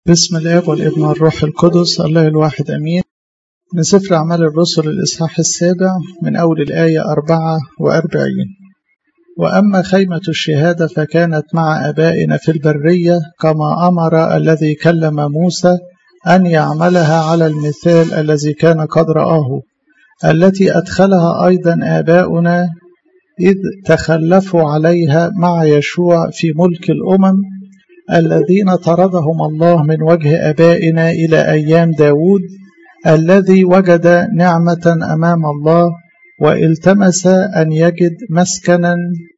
بسم الاب والابن والروح القدس الله الواحد امين من سفر اعمال الرسل الاصحاح السابع من اول الايه أربعة وأربعين واما خيمه الشهاده فكانت مع ابائنا في البريه كما امر الذي كلم موسى ان يعملها على المثال الذي كان قد راه التي ادخلها ايضا اباؤنا اذ تخلفوا عليها مع يشوع في ملك الامم الذين طردهم الله من وجه أبائنا إلى أيام داود الذي وجد نعمة أمام الله والتمس أن يجد مسكنا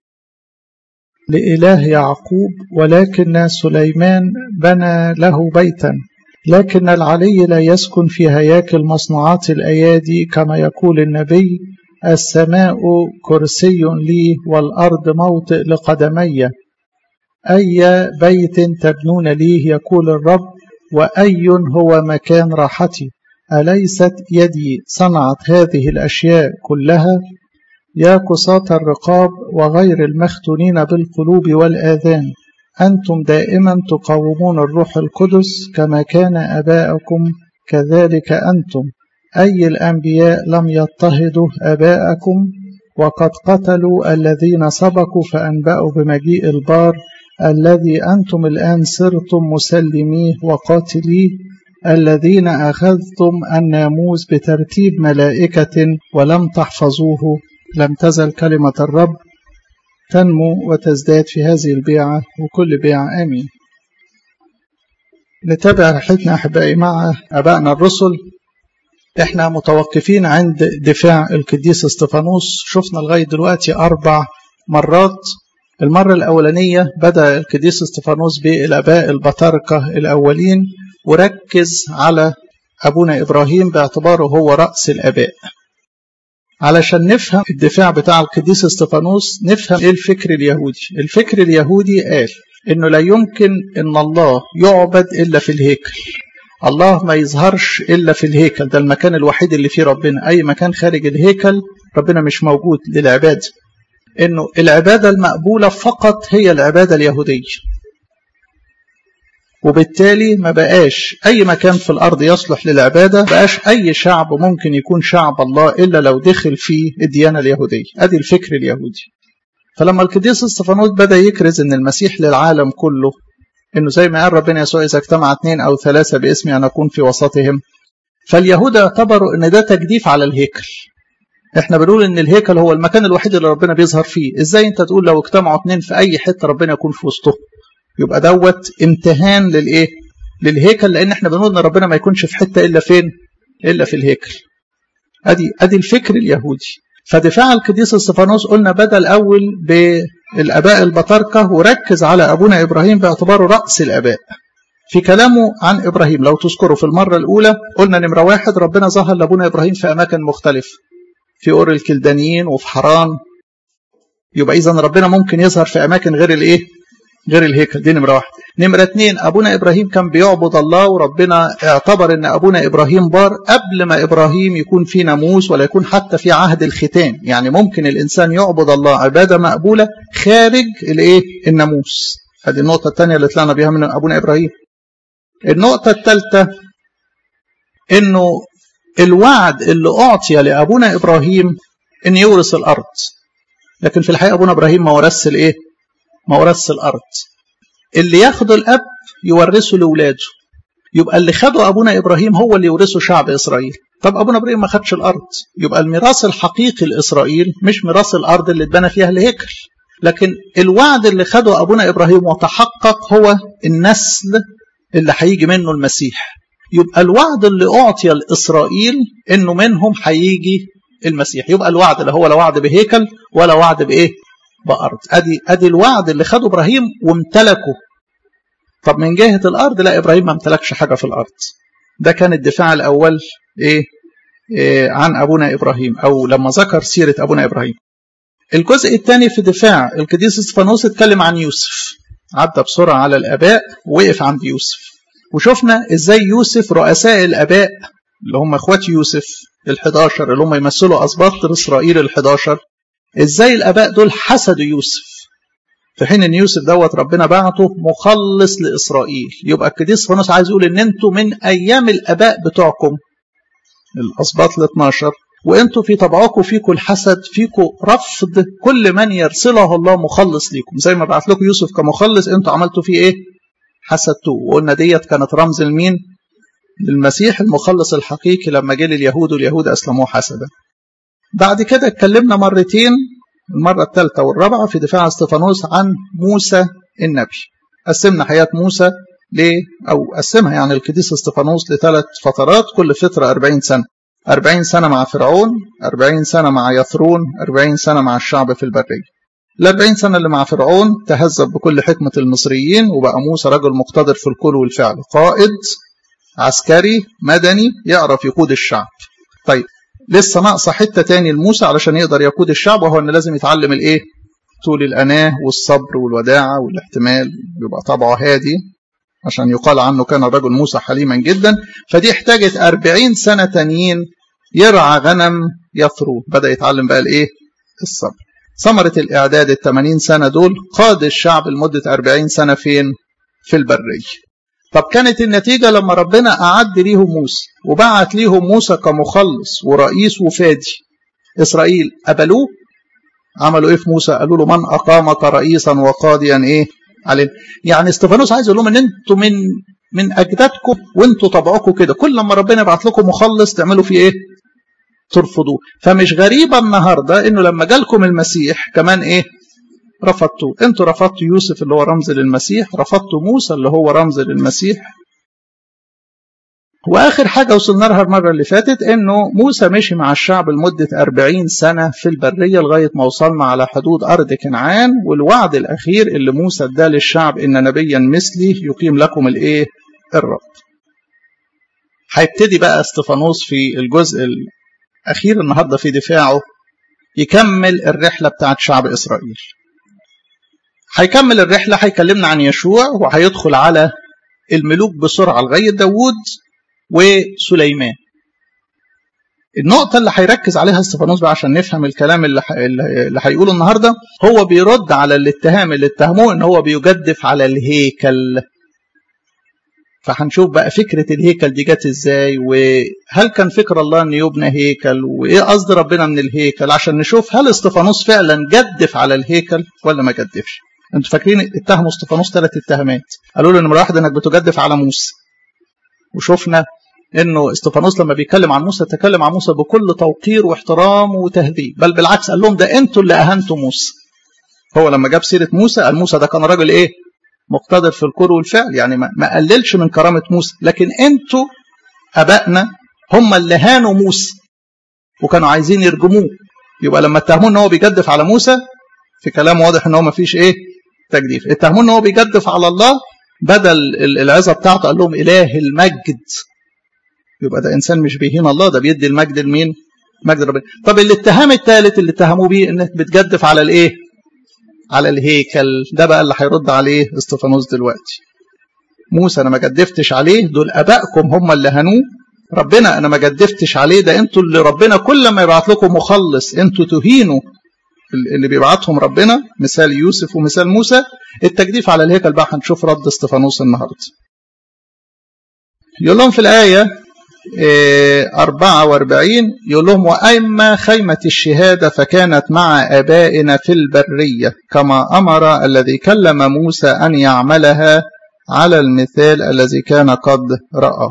لإله يعقوب ولكن سليمان بنى له بيتا لكن العلي لا يسكن في هياكل مصنوعات الأيادي كما يقول النبي السماء كرسي لي والأرض موطئ لقدمي أي بيت تبنون ليه يقول الرب وأي هو مكان راحتي أليست يدي صنعت هذه الأشياء كلها يا قصاة الرقاب وغير المختونين بالقلوب والآذان أنتم دائما تقاومون الروح القدس كما كان أباءكم كذلك أنتم أي الأنبياء لم يضطهدوا أباءكم وقد قتلوا الذين سبقوا فأنبأوا بمجيء البار الذي أنتم الآن صرتم مسلميه وقاتليه الذين أخذتم الناموس بترتيب ملائكة ولم تحفظوه لم تزل كلمة الرب تنمو وتزداد في هذه البيعة وكل بيعة آمين نتابع رحلتنا أحبائي مع أبائنا الرسل احنا متوقفين عند دفاع القديس استفانوس شفنا لغاية دلوقتي أربع مرات المرة الأولانية بدأ القديس استفانوس بالآباء البطاركة الأولين وركز على أبونا إبراهيم باعتباره هو رأس الآباء علشان نفهم الدفاع بتاع القديس استفانوس نفهم ايه الفكر اليهودي الفكر اليهودي قال انه لا يمكن ان الله يعبد الا في الهيكل الله ما يظهرش الا في الهيكل ده المكان الوحيد اللي فيه ربنا اي مكان خارج الهيكل ربنا مش موجود للعباده انه العباده المقبوله فقط هي العباده اليهوديه وبالتالي ما بقاش اي مكان في الارض يصلح للعباده بقاش اي شعب ممكن يكون شعب الله الا لو دخل فيه الديانه اليهوديه ادي الفكر اليهودي فلما القديس استفانوس بدا يكرز ان المسيح للعالم كله انه زي ما قال ربنا يسوع اذا اجتمع اثنين او ثلاثه باسمي انا اكون في وسطهم فاليهود اعتبروا ان ده تجديف على الهيكل احنا بنقول ان الهيكل هو المكان الوحيد اللي ربنا بيظهر فيه ازاي انت تقول لو اجتمعوا اتنين في اي حته ربنا يكون في وسطهم يبقى دوت امتهان للايه للهيكل لان احنا بنقول ان ربنا ما يكونش في حته الا فين الا في الهيكل ادي ادي الفكر اليهودي فدفاع القديس استفانوس قلنا بدا الاول بالاباء البطاركه وركز على ابونا ابراهيم باعتباره راس الاباء في كلامه عن ابراهيم لو تذكروا في المره الاولى قلنا نمره واحد ربنا ظهر لابونا ابراهيم في اماكن مختلفه في اور الكلدانيين وفي حران يبقى اذا ربنا ممكن يظهر في اماكن غير الايه غير الهيكل دي نمره واحد نمره اثنين ابونا ابراهيم كان بيعبد الله وربنا اعتبر ان ابونا ابراهيم بار قبل ما ابراهيم يكون في ناموس ولا يكون حتى في عهد الختان يعني ممكن الانسان يعبد الله عباده مقبوله خارج الايه الناموس هذه النقطه الثانيه اللي طلعنا بيها من ابونا ابراهيم النقطه الثالثه انه الوعد اللي أعطي لأبونا إبراهيم أن يورث الأرض لكن في الحقيقة أبونا إبراهيم ما ورث الإيه؟ ما ورث الأرض اللي ياخده الأب يورثه لأولاده يبقى اللي خده أبونا إبراهيم هو اللي يورثه شعب إسرائيل طب أبونا إبراهيم ما خدش الأرض يبقى الميراث الحقيقي لإسرائيل مش ميراث الأرض اللي اتبنى فيها الهيكل لكن الوعد اللي خده أبونا إبراهيم وتحقق هو النسل اللي هيجي منه المسيح يبقى الوعد اللي أعطي لإسرائيل إنه منهم هيجي المسيح يبقى الوعد لا هو لا وعد بهيكل ولا وعد بإيه بأرض أدي, أدي الوعد اللي خده إبراهيم وامتلكه طب من جهة الأرض لا إبراهيم ما امتلكش حاجة في الأرض ده كان الدفاع الأول إيه, إيه عن أبونا إبراهيم أو لما ذكر سيرة أبونا إبراهيم الجزء الثاني في دفاع القديس اسفانوس اتكلم عن يوسف عدى بسرعة على الآباء ووقف عند يوسف وشفنا ازاي يوسف رؤساء الاباء اللي هم اخوات يوسف ال11 اللي هم يمثلوا اسباط اسرائيل ال11 ازاي الاباء دول حسدوا يوسف في حين ان يوسف دوت ربنا بعته مخلص لاسرائيل يبقى القديس استفانوس عايز يقول ان انتوا من ايام الاباء بتوعكم الاسباط ال 12 وانتوا في طبعكم فيكم الحسد فيكم رفض كل من يرسله الله مخلص ليكم زي ما بعت لكم يوسف كمخلص انتوا عملتوا فيه ايه حسدتوه وقلنا ديت كانت رمز لمين للمسيح المخلص الحقيقي لما جه لليهود واليهود اسلموه حسدا بعد كده اتكلمنا مرتين المرة الثالثة والرابعة في دفاع استفانوس عن موسى النبي قسمنا حياة موسى ل أو قسمها يعني القديس استفانوس لثلاث فترات كل فترة 40 سنة 40 سنة مع فرعون 40 سنة مع يثرون 40 سنة مع الشعب في البرية ال 40 سنة اللي مع فرعون تهذب بكل حكمة المصريين وبقى موسى رجل مقتدر في القول والفعل قائد عسكري مدني يعرف يقود الشعب طيب لسه ناقصه حته تاني لموسى علشان يقدر يقود الشعب وهو ان لازم يتعلم الايه طول الاناه والصبر والوداعه والاحتمال يبقى طبعه هادي عشان يقال عنه كان الرجل موسى حليما جدا فدي احتاجت أربعين سنة تانيين يرعى غنم يثرو بدأ يتعلم بقى الايه الصبر ثمرة الإعداد الثمانين سنة دول قاد الشعب لمدة أربعين سنة فين في البرية طب كانت النتيجة لما ربنا أعد ليهم موسى وبعت ليهم موسى كمخلص ورئيس وفادي إسرائيل قبلوه عملوا إيه في موسى قالوا له من أقامك رئيسا وقاضيا إيه علينا يعني استفانوس عايز يقول لهم ان انتوا من من اجدادكم وانتوا طبعكم كده كل لما ربنا يبعت لكم مخلص تعملوا فيه ايه ترفضوه فمش غريبه النهارده انه لما جالكم المسيح كمان ايه رفضتوه انتوا رفضتوا يوسف اللي هو رمز للمسيح رفضتوا موسى اللي هو رمز للمسيح واخر حاجه وصلنا لها المره اللي فاتت انه موسى مشي مع الشعب لمده 40 سنه في البريه لغايه ما وصلنا على حدود ارض كنعان والوعد الاخير اللي موسى اداه للشعب ان نبيا مثلي يقيم لكم الايه الرب هيبتدي بقى استفانوس في الجزء الاخير النهارده في دفاعه يكمل الرحله بتاعت شعب اسرائيل هيكمل الرحله هيكلمنا عن يشوع وهيدخل على الملوك بسرعه لغايه داوود وسليمان النقطة اللي هيركز عليها استفانوس بقى عشان نفهم الكلام اللي ح... اللي هيقوله النهارده هو بيرد على الاتهام اللي اتهموه ان هو بيجدف على الهيكل. فهنشوف بقى فكرة الهيكل دي جت ازاي وهل كان فكر الله ان يبنى هيكل وايه قصد ربنا من الهيكل عشان نشوف هل استفانوس فعلا جدف على الهيكل ولا ما جدفش. انتوا فاكرين اتهموا استفانوس ثلاث اتهامات قالوا له نمرة واحد انك بتجدف على موسى وشفنا انه استفانوس لما بيتكلم عن موسى تكلم عن موسى بكل توقير واحترام وتهذيب بل بالعكس قال لهم ده انتوا اللي اهنتوا موسى هو لما جاب سيره موسى قال موسى ده كان راجل ايه مقتدر في القول والفعل يعني ما قللش من كرامه موسى لكن انتوا ابائنا هم اللي هانوا موسى وكانوا عايزين يرجموه يبقى لما اتهموه ان هو بيجدف على موسى في كلام واضح ان هو ما فيش ايه تجديف اتهموه ان هو بيجدف على الله بدل العظه بتاعته قال لهم اله المجد يبقى ده انسان مش بيهين الله ده بيدي المجد لمين؟ مجد ربنا طب الاتهام الثالث اللي اتهموه بيه انك بتجدف على الايه؟ على الهيكل ده بقى اللي هيرد عليه استفانوس دلوقتي موسى انا ما جدفتش عليه دول ابائكم هم اللي هنوه ربنا انا ما جدفتش عليه ده انتوا اللي ربنا كل ما يبعت لكم مخلص انتوا تهينوا اللي بيبعتهم ربنا مثال يوسف ومثال موسى التجديف على الهيكل بقى هنشوف رد استفانوس النهارده يقول لهم في الآية 44 يقول لهم وأما خيمة الشهادة فكانت مع آبائنا في البرية كما أمر الذي كلم موسى أن يعملها على المثال الذي كان قد رآه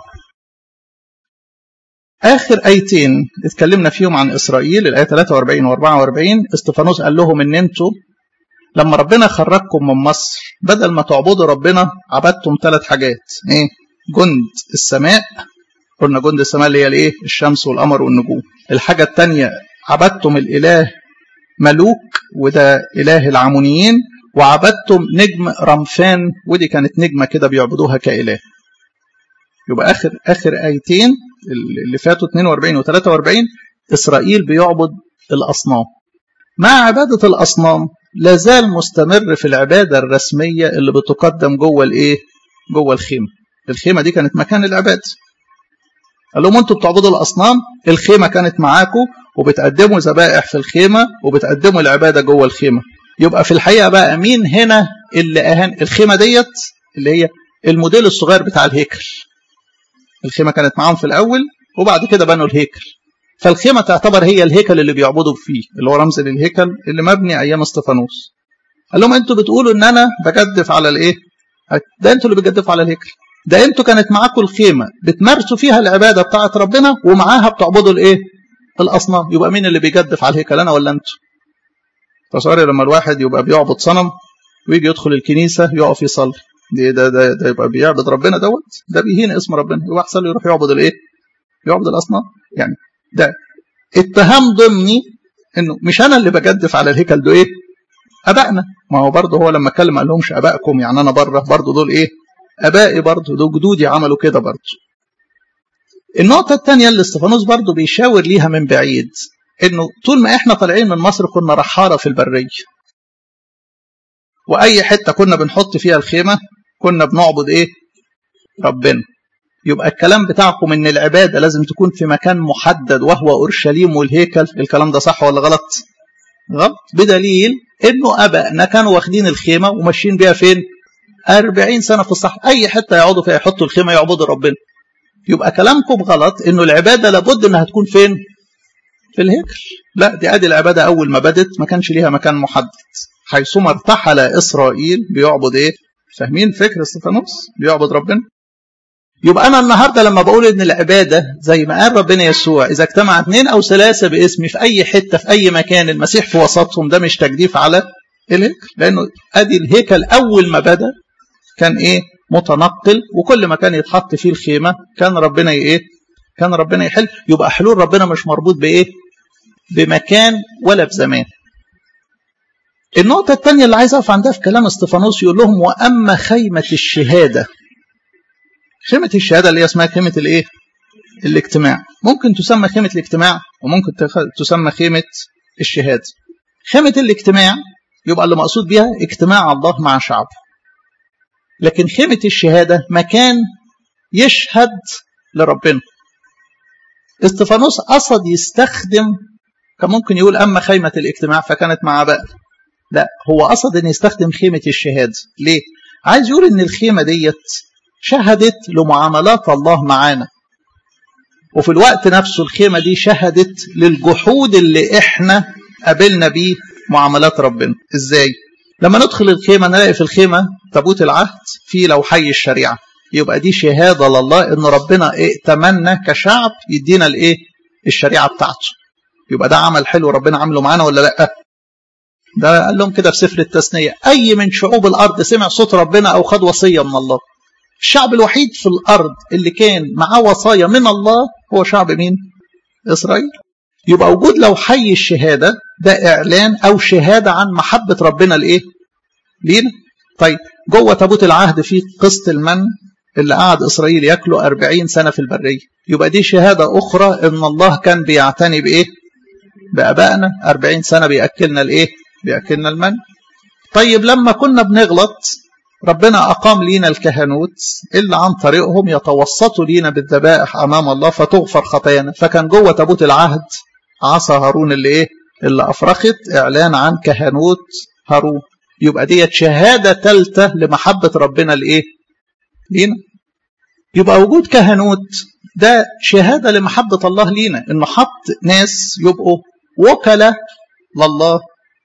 آخر آيتين اتكلمنا فيهم عن إسرائيل الآية 43 و 44 استفانوس قال لهم إن أنتوا لما ربنا خرجكم من مصر بدل ما تعبدوا ربنا عبدتم ثلاث حاجات إيه؟ جند السماء قلنا جند السماء اللي هي الايه؟ الشمس والقمر والنجوم. الحاجة الثانية عبدتم الإله ملوك وده إله العمونيين وعبدتم نجم رمفان ودي كانت نجمة كده بيعبدوها كإله. يبقى آخر آخر آيتين اللي فاتوا 42 و 43 إسرائيل بيعبد الأصنام. مع عبادة الأصنام لا زال مستمر في العبادة الرسمية اللي بتقدم جوه الإيه؟ جوه الخيمة. الخيمة دي كانت مكان العبادة. قال لهم انتوا بتعبدوا الاصنام الخيمه كانت معاكم وبتقدموا ذبائح في الخيمه وبتقدموا العباده جوه الخيمه يبقى في الحقيقه بقى مين هنا اللي اهان الخيمه ديت اللي هي الموديل الصغير بتاع الهيكل الخيمه كانت معاهم في الاول وبعد كده بنوا الهيكل فالخيمه تعتبر هي الهيكل اللي بيعبدوا فيه اللي هو رمز للهيكل اللي مبني ايام استفانوس قال لهم انتوا بتقولوا ان انا بجدف على الايه ده انتوا اللي بتجدفوا على الهيكل ده انتوا كانت معاكم الخيمه بتمارسوا فيها العباده بتاعه ربنا ومعاها بتعبدوا الايه الاصنام يبقى مين اللي بيجدف على الهيكل انا ولا انتوا تصوري لما الواحد يبقى بيعبد صنم ويجي يدخل الكنيسه يقف يصلي ده ده ده, ده يبقى بيعبد ربنا دوت ده بيهين اسم ربنا يبقى احسن له يروح يعبد الايه يعبد الاصنام يعني ده اتهام ضمني انه مش انا اللي بجدف على الهيكل ده ايه ابائنا ما هو برضه هو لما اتكلم قال لهمش ابائكم يعني انا بره برضه دول ايه ابائي برضه دول جدودي عملوا كده برضه النقطة الثانية اللي استفانوس برضه بيشاور ليها من بعيد انه طول ما احنا طالعين من مصر كنا رحارة في البرية واي حتة كنا بنحط فيها الخيمة كنا بنعبد ايه ربنا يبقى الكلام بتاعكم ان العبادة لازم تكون في مكان محدد وهو اورشليم والهيكل الكلام ده صح ولا غلط غلط بدليل انه ابائنا كانوا واخدين الخيمة وماشيين بيها فين 40 سنة في الصحراء اي حتة يقعدوا فيها يحطوا الخيمة يعبدوا ربنا يبقى كلامكم غلط انه العبادة لابد انها تكون فين في الهيكل لا دي ادي العبادة اول ما بدت ما كانش ليها مكان محدد حيثما ارتحل اسرائيل بيعبد ايه فاهمين فكر استفانوس بيعبد ربنا يبقى انا النهارده لما بقول ان العباده زي ما قال ربنا يسوع اذا اجتمع اثنين او ثلاثه باسمي في اي حته في اي مكان المسيح في وسطهم ده مش تجديف على الهيكل لانه ادي الهيكل اول ما بدا كان ايه متنقل وكل ما كان يتحط فيه الخيمه كان ربنا ايه كان ربنا يحل يبقى حلول ربنا مش مربوط بايه بمكان ولا بزمان النقطة الثانية اللي عايز أقف عندها في كلام استفانوس يقول لهم وأما خيمة الشهادة خيمة الشهادة اللي هي اسمها خيمة الإيه؟ الاجتماع ممكن تسمى خيمة الاجتماع وممكن تسمى خيمة الشهادة خيمة الاجتماع يبقى اللي مقصود بها اجتماع الله مع شعبه لكن خيمة الشهادة مكان يشهد لربنا استفانوس قصد يستخدم كان ممكن يقول أما خيمة الاجتماع فكانت مع بقى لا هو قصد أن يستخدم خيمة الشهادة ليه؟ عايز يقول أن الخيمة ديت شهدت لمعاملات الله معانا وفي الوقت نفسه الخيمة دي شهدت للجحود اللي احنا قابلنا بيه معاملات ربنا ازاي لما ندخل الخيمة نلاقي في الخيمة تابوت العهد في لوحي الشريعة يبقى دي شهادة لله ان ربنا ائتمنا كشعب يدينا الايه الشريعة بتاعته يبقى ده عمل حلو ربنا عمله معانا ولا لا ده قال لهم كده في سفر التثنية اي من شعوب الارض سمع صوت ربنا او خد وصية من الله الشعب الوحيد في الارض اللي كان معاه وصايا من الله هو شعب مين اسرائيل يبقى وجود لو حي الشهاده ده اعلان او شهاده عن محبه ربنا لايه لينا طيب جوه تابوت العهد في قسط المن اللي قعد اسرائيل ياكله 40 سنه في البريه يبقى دي شهاده اخرى ان الله كان بيعتني بايه بابائنا 40 سنه بياكلنا الايه بياكلنا المن طيب لما كنا بنغلط ربنا أقام لينا الكهنوت اللي عن طريقهم يتوسطوا لينا بالذبائح أمام الله فتغفر خطايانا فكان جوه تابوت العهد عصا هارون اللي إيه اللي أفرخت إعلان عن كهنوت هارون يبقى ديت شهادة ثالثة لمحبة ربنا لإيه لينا يبقى وجود كهنوت ده شهادة لمحبة الله لينا إنه حط ناس يبقوا وكلاء لله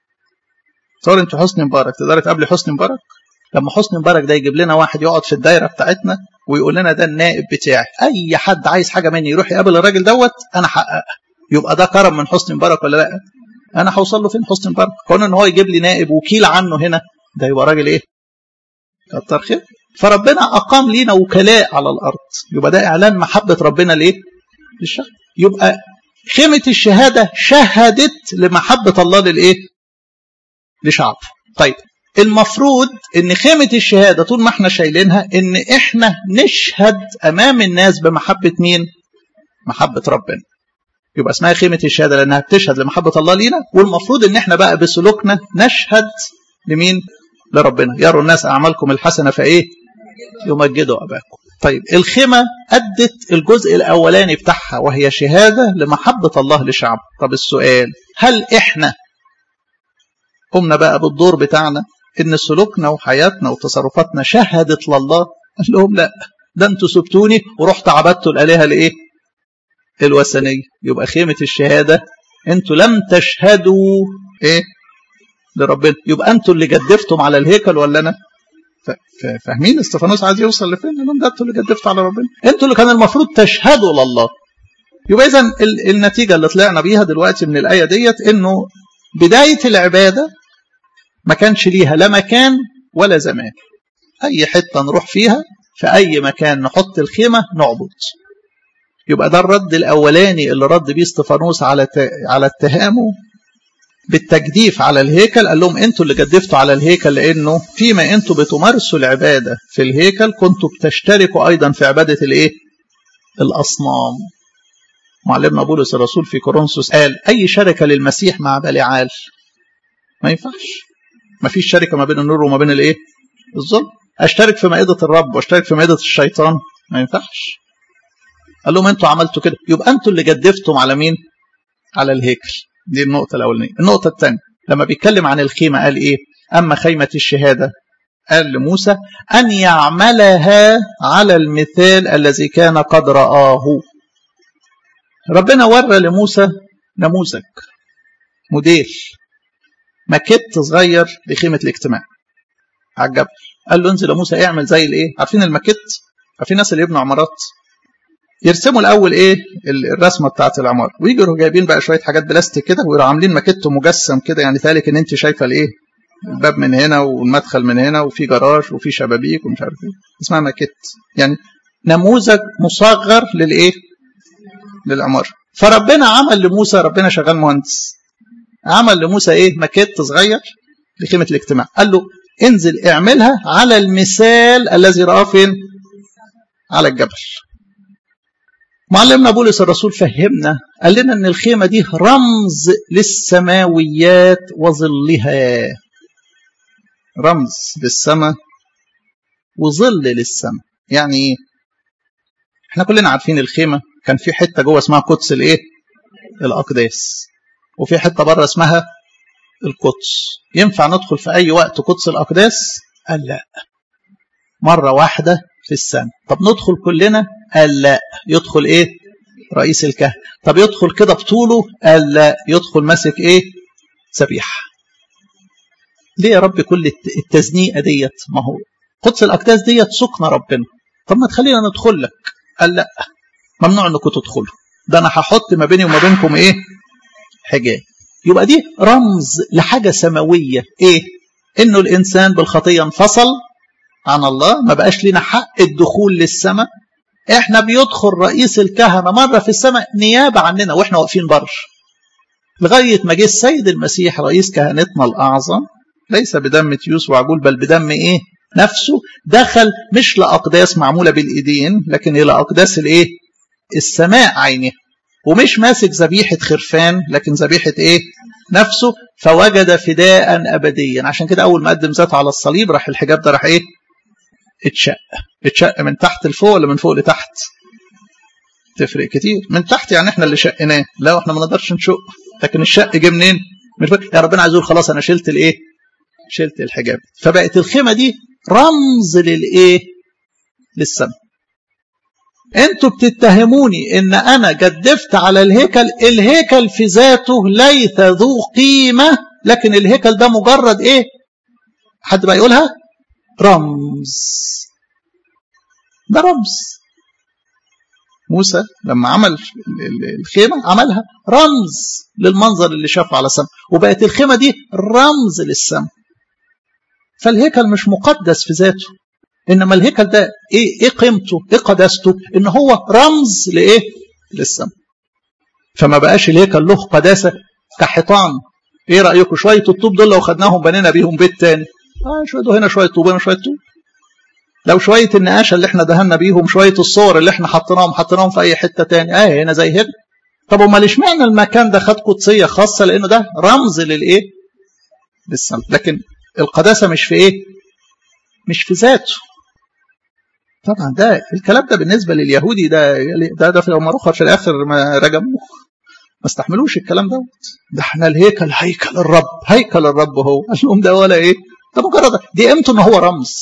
تصور انت حسني مبارك تقدر تقابلي حسني مبارك لما حسني مبارك ده يجيب لنا واحد يقعد في الدايره بتاعتنا ويقول لنا ده النائب بتاعي اي حد عايز حاجه مني يروح يقابل الراجل دوت انا حققها يبقى ده كرم من حسني مبارك ولا لا انا هوصل له فين حسني مبارك كون ان هو يجيب لي نائب وكيل عنه هنا ده يبقى راجل ايه كتر خير فربنا اقام لينا وكلاء على الارض يبقى ده اعلان محبه ربنا لايه للشعب يبقى خيمه الشهاده شهدت لمحبه الله للايه لشعب طيب المفروض ان خيمة الشهادة طول ما احنا شايلينها ان احنا نشهد امام الناس بمحبة مين محبة ربنا يبقى اسمها خيمة الشهادة لانها بتشهد لمحبة الله لينا والمفروض ان احنا بقى بسلوكنا نشهد لمين لربنا يروا الناس اعمالكم الحسنة فايه يمجدوا اباكم طيب الخيمة أدت الجزء الأولاني بتاعها وهي شهادة لمحبة الله لشعبه طب السؤال هل إحنا قمنا بقى بالدور بتاعنا ان سلوكنا وحياتنا وتصرفاتنا شهدت لله قال لهم لا ده انتوا سبتوني ورحت عبدتوا الالهه الايه الوثنيه يبقى خيمه الشهاده انتوا لم تشهدوا ايه لربنا يبقى انتوا اللي جدفتم على الهيكل ولا انا فاهمين استفانوس عايز يوصل لفين انهم ده انتوا اللي جدفتوا على ربنا انتوا اللي كان المفروض تشهدوا لله يبقى اذا النتيجه اللي طلعنا بيها دلوقتي من الايه ديت انه بدايه العباده ما كانش ليها لا مكان ولا زمان اي حته نروح فيها في اي مكان نحط الخيمه نعبد يبقى ده الرد الاولاني اللي رد بيه استفانوس على على اتهامه بالتجديف على الهيكل قال لهم انتوا اللي جدفتوا على الهيكل لانه فيما انتوا بتمارسوا العباده في الهيكل كنتوا بتشتركوا ايضا في عباده الايه الاصنام معلمنا بولس الرسول في كورنثوس قال اي شركه للمسيح مع بليعال ما ينفعش ما فيش شركه ما بين النور وما بين الايه الظلم اشترك في مائده الرب واشترك في مائده الشيطان ما ينفعش قال لهم انتوا عملتوا كده يبقى انتوا اللي جدفتم على مين على الهيكل دي النقطه الاولانيه النقطه الثانيه لما بيتكلم عن الخيمه قال ايه اما خيمه الشهاده قال لموسى ان يعملها على المثال الذي كان قد رآه ربنا ورى لموسى نموذج موديل ماكيت صغير لخيمه الاجتماع على الجبل قال له انزل يا موسى اعمل زي الايه عارفين الماكيت عارفين الناس اللي يبنوا عمارات يرسموا الاول ايه الرسمه بتاعت العماره ويجوا جايبين بقى شويه حاجات بلاستيك كده ويروحوا عاملين ماكيت مجسم كده يعني ذلك ان انت شايفه الايه الباب من هنا والمدخل من هنا وفي جراج وفي شبابيك ومش عارف ايه اسمها ماكيت يعني نموذج مصغر للايه للعماره فربنا عمل لموسى ربنا شغال مهندس عمل لموسى ايه ماكيت صغير لخيمه الاجتماع قال له انزل اعملها على المثال الذي رآه فين على الجبل معلمنا بولس الرسول فهمنا قال لنا ان الخيمه دي رمز للسماويات وظلها رمز للسماء وظل للسماء يعني ايه احنا كلنا عارفين الخيمه كان في حته جوه اسمها قدس الايه الاقداس وفي حته بره اسمها القدس ينفع ندخل في اي وقت قدس الاقداس قال لا مره واحده في السنه طب ندخل كلنا قال لا يدخل ايه رئيس الكهنه طب يدخل كده بطوله قال لا يدخل ماسك ايه سبيحه ليه يا رب كل التزنيقه ديت ما هو قدس الاقداس ديت سكن ربنا طب ما تخلينا ندخل لك قال لا ممنوع انكم تدخلوا ده انا هحط ما بيني وما بينكم ايه حجاب يبقى دي رمز لحاجه سماويه ايه انه الانسان بالخطيه انفصل عن الله ما بقاش لنا حق الدخول للسماء احنا بيدخل رئيس الكهنة مرة في السماء نيابة عننا واحنا واقفين بره لغاية ما جه السيد المسيح رئيس كهنتنا الأعظم ليس بدم تيوس وعجول بل بدم ايه نفسه دخل مش لأقداس معمولة بالإيدين لكن إلى أقداس الايه السماء عينها ومش ماسك ذبيحة خرفان لكن ذبيحة ايه نفسه فوجد فداء أبديا عشان كده أول ما قدم ذاته على الصليب راح الحجاب ده راح ايه اتشق اتشق من تحت لفوق ولا من فوق لتحت تفرق كتير من تحت يعني احنا اللي شقناه لا احنا ما نقدرش نشق لكن الشق جه منين من فوق يا ربنا عايز يقول خلاص انا شلت الايه شلت الحجاب فبقت الخيمه دي رمز للايه للسماء انتوا بتتهموني ان انا جدفت على الهيكل الهيكل في ذاته ليس ذو قيمه لكن الهيكل ده مجرد ايه حد بقى يقولها رمز ده رمز موسى لما عمل الخيمة عملها رمز للمنظر اللي شافه على السماء وبقت الخيمة دي رمز للسماء فالهيكل مش مقدس في ذاته انما الهيكل ده ايه ايه قيمته ايه قداسته ان هو رمز لايه للسماء فما بقاش الهيكل له قداسه كحيطان ايه رايكم شويه الطوب دول لو خدناهم بنينا بيهم بيت تاني اه شويه هنا شويه طوب هنا شويه طوب لو شويه النقاشه اللي احنا دهنا بيهم شويه الصور اللي احنا حطيناهم حطيناهم في اي حته تاني اه هنا زي هنا طب امال اشمعنى المكان ده خد قدسيه خاصه لانه ده رمز للايه للسماء لكن القداسه مش في ايه مش في ذاته طبعا ده الكلام ده بالنسبه لليهودي ده ده ده في يوم اخر في الاخر ما رجموه ما استحملوش الكلام دوت ده احنا الهيكل هيكل الرب هيكل الرب هو قال لهم ده ولا ايه ده مجرد دي قيمته ان هو رمز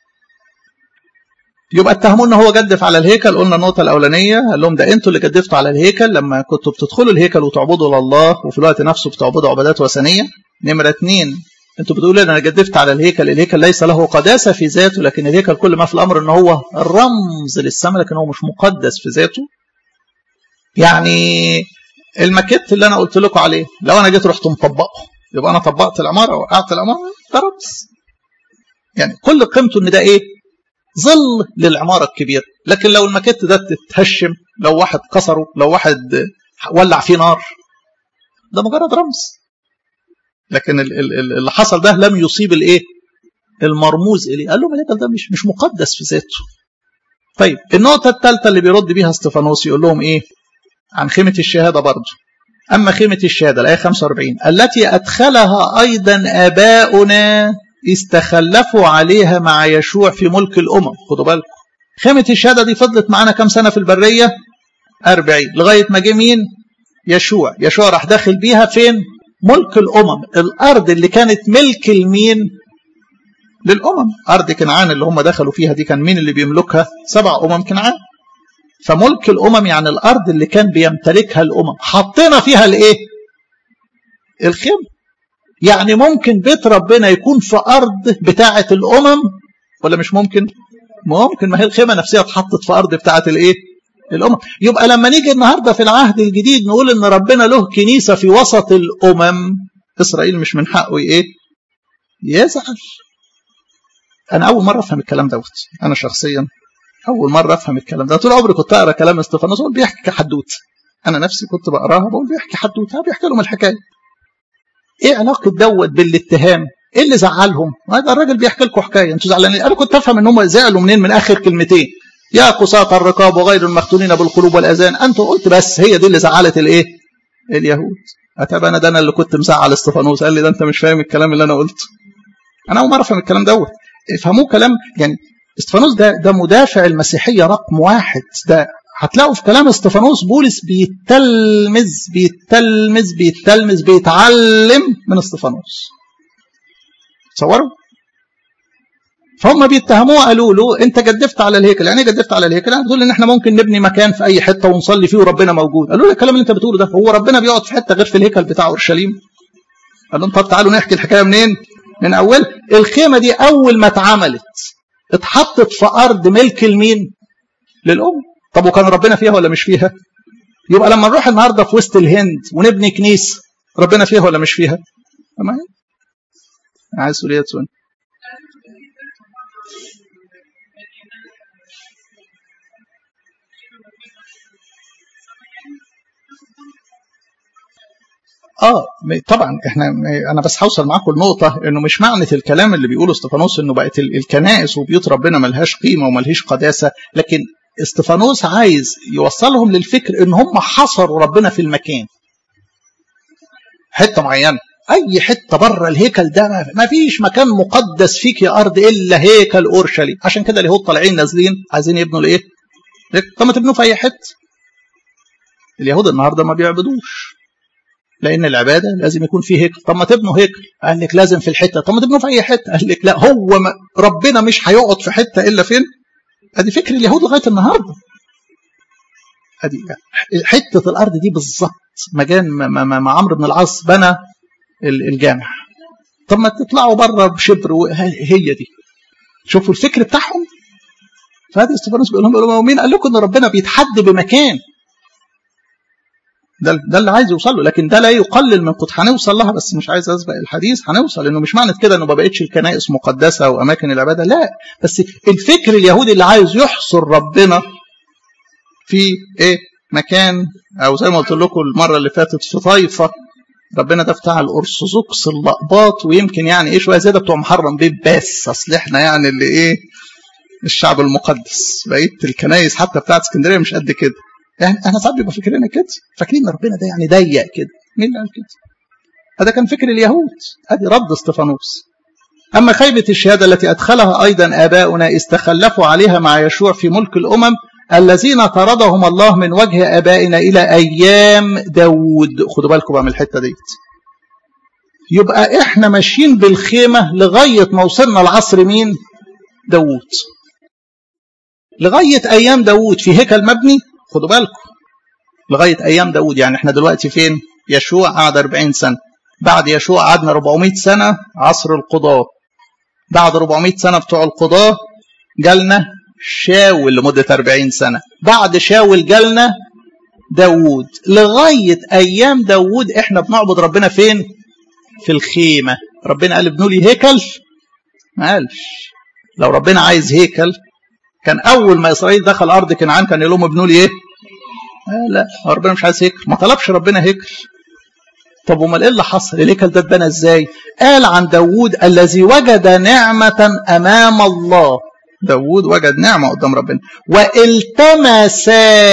يبقى اتهموا ان هو جدف على الهيكل قلنا النقطه الاولانيه قال لهم ده انتوا اللي جدفتوا على الهيكل لما كنتوا بتدخلوا الهيكل وتعبدوا لله وفي الوقت نفسه بتعبدوا عبادات وثنيه نمره اثنين انتوا بتقولوا انا جدفت على الهيكل الهيكل ليس له قداسه في ذاته لكن الهيكل كل ما في الامر ان هو رمز للسماء لكن هو مش مقدس في ذاته يعني الماكيت اللي انا قلت لكم عليه لو انا جيت رحت مطبقه يبقى انا طبقت العماره وقعت العماره ده رمز يعني كل قيمته ان ده ايه ظل للعماره الكبيره لكن لو الماكيت ده تتهشم لو واحد كسره لو واحد ولع فيه نار ده مجرد رمز لكن اللي حصل ده لم يصيب الايه المرموز اليه قال لهم الهيكل ده مش مش مقدس في ذاته طيب النقطه الثالثه اللي بيرد بيها استفانوس يقول لهم ايه عن خيمه الشهاده برضه اما خيمه الشهاده الايه 45 التي ادخلها ايضا اباؤنا استخلفوا عليها مع يشوع في ملك الامم خدوا بالكم خيمه الشهاده دي فضلت معانا كام سنه في البريه 40 لغايه ما جه مين يشوع يشوع راح داخل بيها فين ملك الامم الارض اللي كانت ملك المين للامم ارض كنعان اللي هم دخلوا فيها دي كان مين اللي بيملكها سبع امم كنعان فملك الامم يعني الارض اللي كان بيمتلكها الامم حطينا فيها الايه الخيم يعني ممكن بيت ربنا يكون في ارض بتاعه الامم ولا مش ممكن ممكن ما هي الخيمه نفسها اتحطت في ارض بتاعه الايه الامم يبقى لما نيجي النهارده في العهد الجديد نقول ان ربنا له كنيسه في وسط الامم اسرائيل مش من حقه ايه يزعل انا اول مره افهم الكلام دوت انا شخصيا اول مره افهم الكلام ده طول عمري كنت اقرا كلام استفانوس بقول بيحكي حدوت انا نفسي كنت بقراها بقول بيحكي حدوته بيحكي لهم الحكايه ايه علاقه دوت بالاتهام ايه اللي زعلهم هذا الراجل بيحكي لكم حكايه انتوا زعلانين انا كنت افهم ان هم زعلوا منين من اخر كلمتين يا قساط الرقاب وغير المختونين بالقلوب والاذان انتوا قلت بس هي دي اللي زعلت الايه اليهود اتابع انا ده انا اللي كنت مزعل استفانوس قال لي ده انت مش فاهم الكلام اللي انا قلته انا اول مره افهم الكلام دوت افهموه كلام يعني استفانوس ده ده مدافع المسيحيه رقم واحد ده هتلاقوا في كلام استفانوس بولس بيتلمذ بيتلمذ بيتلمذ بيتعلم من استفانوس تصوروا فهم بيتهموه قالوا له انت جدفت على الهيكل يعني ايه جدفت على الهيكل يعني بتقول ان احنا ممكن نبني مكان في اي حته ونصلي فيه وربنا موجود قالوا له الكلام اللي انت بتقوله ده هو ربنا بيقعد في حته غير في الهيكل بتاع اورشليم قال لهم طب تعالوا نحكي الحكايه منين من اول الخيمه دي اول ما اتعملت اتحطت في ارض ملك المين للام طب وكان ربنا فيها ولا مش فيها يبقى لما نروح النهارده في وسط الهند ونبني كنيسه ربنا فيها ولا مش فيها تمام عايز تقول ايه اه طبعا احنا انا بس هوصل معاكم النقطه انه مش معنى الكلام اللي بيقوله استفانوس انه بقت الكنائس وبيوت ربنا ملهاش قيمه وملهاش قداسه لكن استفانوس عايز يوصلهم للفكر ان هم حصروا ربنا في المكان حته معينه اي حته بره الهيكل ده ما فيش مكان مقدس فيك يا ارض الا هيكل اورشليم عشان كده اليهود طالعين نازلين عايزين يبنوا الايه طب ما تبنوه في اي حته اليهود النهارده ما بيعبدوش لان العباده لازم يكون فيه هيكل طب ما تبنوا هيكل قال لك لازم في الحته طب ما تبنوا في اي حته قال لك لا هو ما ربنا مش هيقعد في حته الا فين ادي فكر اليهود لغايه النهارده ادي حته الارض دي بالظبط مكان ما عمرو بن العاص بنى الجامع طب ما تطلعوا بره بشبر هي دي شوفوا الفكر بتاعهم فهذا استفانوس بيقول لهم مين قال لكم ان ربنا بيتحدى بمكان ده ده اللي عايز يوصل له لكن ده لا يقلل من قد هنوصل لها بس مش عايز اسبق الحديث هنوصل انه مش معنى كده انه ما بقتش الكنائس مقدسه واماكن العباده لا بس الفكر اليهودي اللي عايز يحصر ربنا في ايه مكان او زي ما قلت لكم المره اللي فاتت في طائفه ربنا ده بتاع الارثوذكس اللقباط ويمكن يعني ايه شويه زياده بتوع محرم بيه بس اصل احنا يعني اللي ايه الشعب المقدس بقيه الكنائس حتى بتاعت اسكندريه مش قد كده يعني احنا ساعات بيبقى فاكرين كده فاكرين ان ربنا ده يعني ضيق كده مين اللي قال كده هذا كان فكر اليهود ادي رد استفانوس اما خيبه الشهاده التي ادخلها ايضا اباؤنا استخلفوا عليها مع يشوع في ملك الامم الذين طردهم الله من وجه ابائنا الى ايام داود خدوا بالكم بقى من الحته ديت يبقى احنا ماشيين بالخيمه لغايه ما وصلنا لعصر مين داود لغايه ايام داود في هيكل مبني خدوا بالكم لغايه ايام داود يعني احنا دلوقتي فين يشوع قعد 40 سنه بعد يشوع قعدنا 400 سنه عصر القضاه بعد 400 سنه بتوع القضاه جالنا شاول لمده 40 سنه بعد شاول جالنا داوود لغايه ايام داوود احنا بنعبد ربنا فين في الخيمه ربنا قال ابنوا لي هيكل ما قالش لو ربنا عايز هيكل كان اول ما اسرائيل دخل ارض كنعان كان يقول لهم ابنوا لي ايه آه لا ربنا مش عايز هيكل ما طلبش ربنا هيكل طب امال ايه اللي حصل الهيكل ده اتبنى ازاي قال عن داوود الذي وجد نعمة امام الله داوود وجد نعمة قدام ربنا والتمس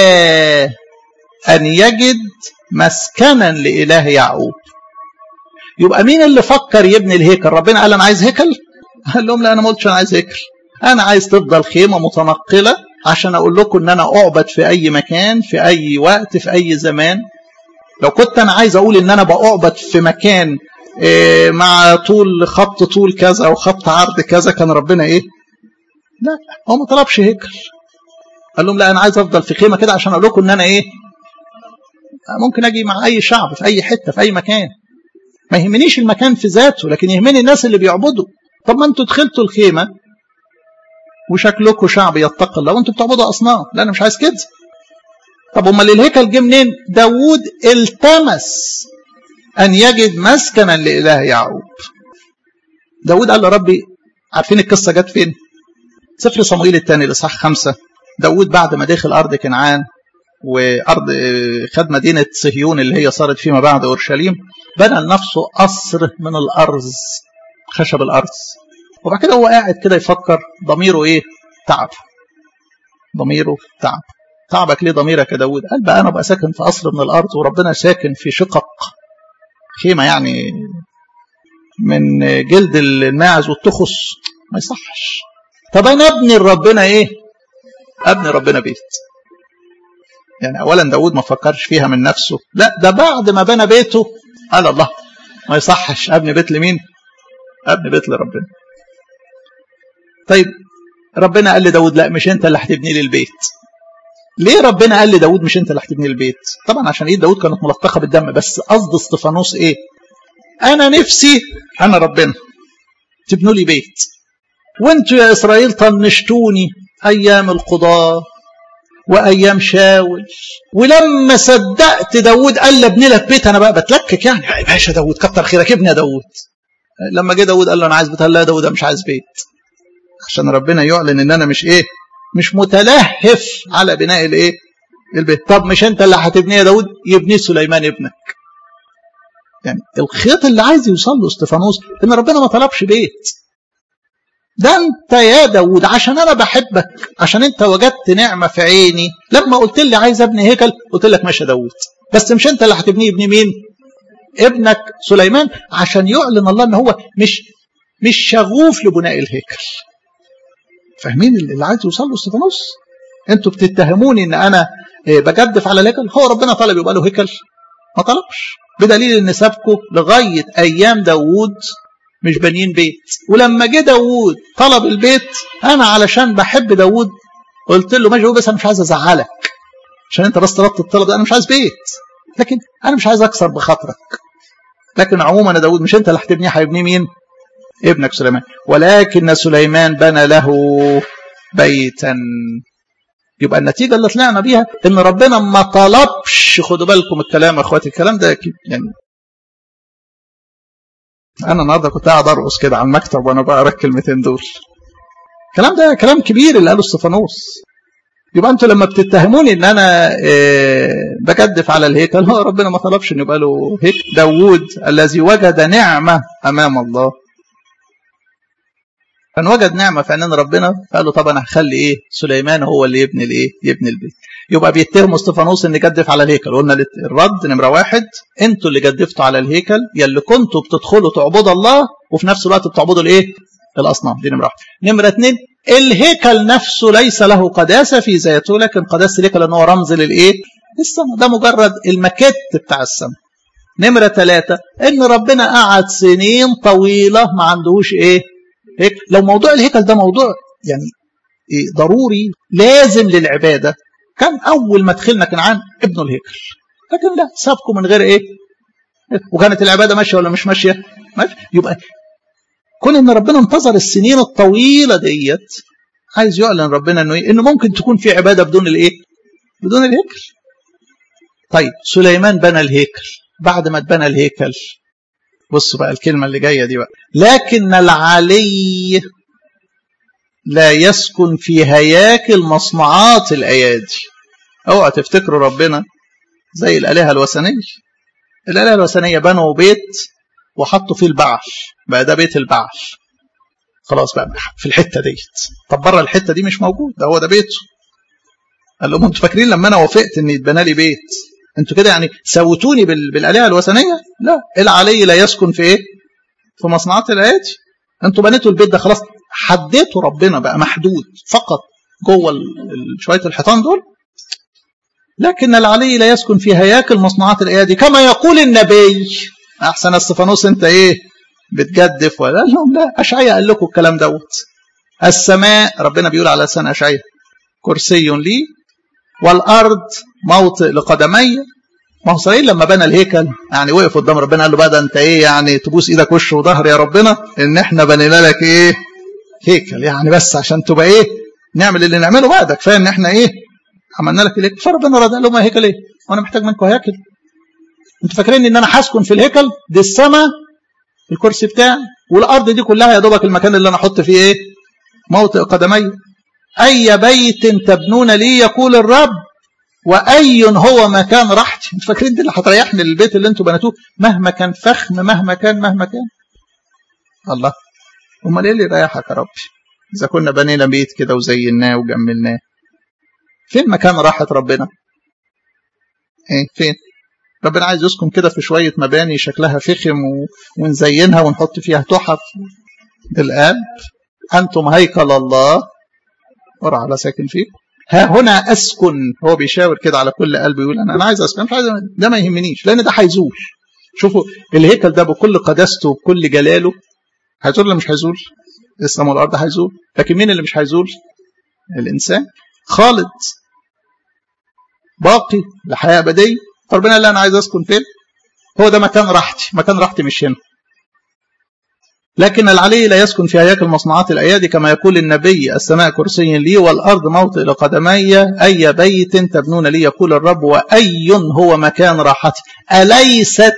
ان يجد مسكنا لاله يعقوب يبقى مين اللي فكر يبني الهيكل ربنا قال انا عايز هيكل قال لهم لا انا ما قلتش انا عايز هيكل انا عايز تفضل خيمه متنقله عشان اقول لكم ان انا اعبد في اي مكان في اي وقت في اي زمان لو كنت انا عايز اقول ان انا باعبد في مكان إيه مع طول خط طول كذا او خط عرض كذا كان ربنا ايه لا هو ما طلبش هيكل قال لهم لا انا عايز افضل في خيمه كده عشان اقول لكم ان انا ايه ممكن اجي مع اي شعب في اي حته في اي مكان ما يهمنيش المكان في ذاته لكن يهمني الناس اللي بيعبدوا طب ما انتوا دخلتوا الخيمه وشكلكم شعب يتقي الله وانتوا بتعبدوا اصنام لا انا مش عايز كده طب امال الهيكل جه منين داوود التمس ان يجد مسكنا لاله يعقوب داوود قال لربي عارفين القصه جت فين سفر صموئيل الثاني الاصحاح خمسة داوود بعد ما دخل ارض كنعان وارض خد مدينه صهيون اللي هي صارت فيما بعد اورشليم بنى لنفسه قصر من الارز خشب الارز وبعد كده هو قاعد كده يفكر ضميره ايه تعب ضميره تعب تعبك ليه ضميرك يا داود قال بقى انا ابقى ساكن في قصر من الارض وربنا ساكن في شقق خيمه يعني من جلد الماعز والتخص ما يصحش طب انا ابني لربنا ايه ابني ربنا بيت يعني اولا داود ما فكرش فيها من نفسه لا ده بعد ما بنى بيته قال الله ما يصحش ابني بيت لمين ابني بيت لربنا طيب ربنا قال لداود لا مش انت اللي هتبني لي البيت ليه ربنا قال لداود مش انت اللي هتبني البيت طبعا عشان ايه داود كانت ملطخه بالدم بس قصد استفانوس ايه انا نفسي انا ربنا تبنوا لي بيت وانتوا يا اسرائيل طنشتوني ايام القضاه وايام شاول ولما صدقت داود قال لي ابني لك بيت انا بقى بتلكك يعني يا باشا داود كتر خيرك ابني يا داود لما جه داود قال له انا عايز بيت قال لا يا داود مش عايز بيت عشان ربنا يعلن ان انا مش ايه مش متلهف على بناء الايه البيت طب مش انت اللي هتبنيه يا داود يبنيه سليمان ابنك يعني الخيط اللي عايز يوصل له استفانوس ان ربنا ما طلبش بيت ده انت يا داود عشان انا بحبك عشان انت وجدت نعمه في عيني لما قلت لي عايز ابني هيكل قلت لك ماشي يا داود بس مش انت اللي هتبنيه ابن مين ابنك سليمان عشان يعلن الله ان هو مش مش شغوف لبناء الهيكل فاهمين اللي عايز يوصل له استفانوس انتوا بتتهموني ان انا بجدف على الهيكل هو ربنا طلب يبقى له هيكل ما طلبش بدليل ان سابكم لغايه ايام داوود مش بانيين بيت ولما جه داوود طلب البيت انا علشان بحب داوود قلت له ماشي بس انا مش عايز ازعلك عشان انت بس طلبت الطلب ده انا مش عايز بيت لكن انا مش عايز اكسر بخاطرك لكن عموما يا داوود مش انت اللي هتبنيه هيبنيه مين ابنك سليمان ولكن سليمان بنى له بيتا يبقى النتيجه اللي طلعنا بيها ان ربنا ما طلبش خدوا بالكم الكلام يا اخواتي الكلام ده يعني انا النهارده كنت قاعد ارقص كده على المكتب وانا بقرا الكلمتين دول الكلام ده كلام كبير اللي قاله استفانوس يبقى انتوا لما بتتهموني ان انا إيه بجدف على الهيكل هو ربنا ما طلبش ان يبقى له هيكل داوود الذي وجد نعمه امام الله كان وجد نعمة في عينين ربنا فقال له طب أنا هخلي إيه سليمان هو اللي يبني الإيه يبني البيت يبقى بيتهموا استفانوس إن جدف على الهيكل قلنا الرد نمرة واحد أنتوا اللي جدفتوا على الهيكل يا اللي كنتوا بتدخلوا تعبدوا الله وفي نفس الوقت بتعبدوا الإيه الأصنام دي نمرة واحد نمرة اتنين الهيكل نفسه ليس له قداسة في ذاته لكن قداسة الهيكل ان هو رمز للايه السماء ده مجرد المكت بتاع السماء نمرة ثلاثة ان ربنا قعد سنين طويلة ما عندهوش ايه هيك لو موضوع الهيكل ده موضوع يعني إيه ضروري لازم للعبادة كان أول ما دخلنا كنعان ابن الهيكل لكن لا سابكم من غير إيه وكانت العبادة ماشية ولا مش ماشية ماشية يبقى كون ان ربنا انتظر السنين الطويلة ديت عايز يعلن ربنا انه إيه؟ انه ممكن تكون في عبادة بدون الايه بدون الهيكل طيب سليمان بنى الهيكل بعد ما اتبنى الهيكل بص بقى الكلمة اللي جاية دي بقى لكن العلي لا يسكن في هياكل مصنعات الأيادي اوعى تفتكروا ربنا زي الآلهة الوثنية الآلهة الوثنية بنوا بيت وحطوا فيه البعل بقى ده بيت البعل خلاص بقى في الحتة ديت طب بره الحتة دي مش موجود ده هو ده بيته قال لهم انتوا فاكرين لما انا وافقت ان يتبنى لي بيت انتوا كده يعني سوتوني بالآلهة الوثنية لا العلي لا يسكن في ايه في مصنعات الايادي انتوا بنيتوا البيت ده خلاص حددتوا ربنا بقى محدود فقط جوه شويه الحيطان دول لكن العلي لا يسكن في هياكل مصنوعات الايادي كما يقول النبي احسن استفانوس انت ايه بتجدف ولا لهم لا اشعياء قال لكم الكلام دوت السماء ربنا بيقول على لسان اشعياء كرسي لي والارض موطئ لقدمي ما هو اسرائيل لما بنى الهيكل يعني وقف قدام ربنا قال له بقى ده انت ايه يعني تبوس ايدك وش وظهر يا ربنا ان احنا بنينا لك ايه هيكل يعني بس عشان تبقى ايه نعمل اللي نعمله بقى ده كفايه ان احنا ايه عملنا لك الهيكل فربنا رد قال لهم هيكل ايه وانا محتاج منكم هيكل انتوا فاكرين ان انا هسكن في الهيكل دي السماء الكرسي بتاعي والارض دي كلها يا دوبك المكان اللي انا احط فيه ايه موطئ قدمي اي بيت تبنون لي يقول الرب واي هو مكان راحتي انتوا فاكرين دي اللي هتريحني للبيت اللي انتوا بنيتوه مهما كان فخم مهما كان مهما كان الله امال ايه اللي يريحك يا ربي اذا كنا بنينا بيت كده وزيناه وجملناه فين مكان راحه ربنا ايه فين ربنا عايز يسكن كده في شويه مباني شكلها فخم و... ونزينها ونحط فيها تحف بالقلب انتم هيكل الله ورع على ساكن فيكم ها هنا اسكن هو بيشاور كده على كل قلب يقول انا انا عايز اسكن مش عايز ده ما يهمنيش لان ده هيزول شوفوا الهيكل ده بكل قداسته وبكل جلاله هيزول ولا مش هيزول؟ السماء والارض هيزول لكن مين اللي مش هيزول؟ الانسان خالد باقي لحياه ابديه فربنا قال لي انا عايز اسكن فين؟ هو ده مكان راحتي مكان راحتي مش هنا لكن العلي لا يسكن في هياكل مصنعات الايادي كما يقول النبي السماء كرسي لي والارض موطئ لقدمي اي بيت تبنون لي يقول الرب واي هو مكان راحتي اليست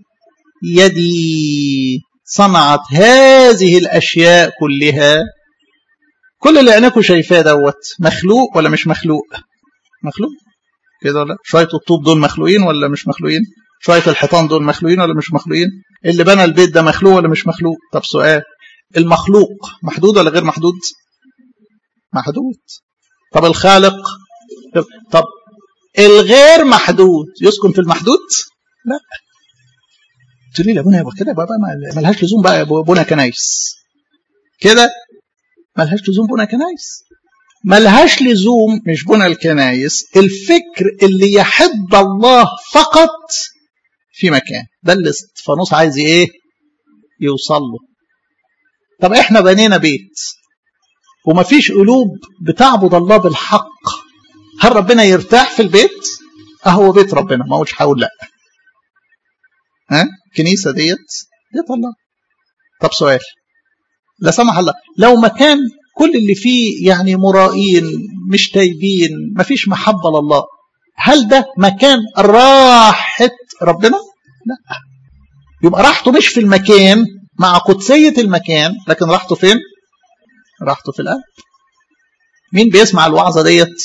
يدي صنعت هذه الاشياء كلها كل اللي عينكم شايفاه دوت مخلوق ولا مش مخلوق مخلوق كده ولا شويه الطوب دول مخلوقين ولا مش مخلوقين شويه الحيطان دول مخلوقين ولا مش مخلوقين اللي بنى البيت ده مخلوق ولا مش مخلوق طب سؤال المخلوق محدود ولا غير محدود محدود طب الخالق طب الغير محدود يسكن في المحدود لا قلت لي يا ابونا يبقى كده بقى ملهاش لزوم بقى بنا كنايس كده ملهاش لزوم بنا كنايس ملهاش لزوم مش بنا الكنايس الفكر اللي يحب الله فقط في مكان ده اللي استفانوس عايز ايه يوصل له طب احنا بنينا بيت ومفيش قلوب بتعبد الله بالحق هل ربنا يرتاح في البيت اهو بيت ربنا ما هوش هقول لا ها الكنيسه ديت بيت الله طب سؤال لا سمح الله لو مكان كل اللي فيه يعني مرائين مش تايبين مفيش محبه لله هل ده مكان راحه ربنا لا يبقى راحته مش في المكان مع قدسيه المكان لكن راحته فين راحته في القلب مين بيسمع الوعظه ديت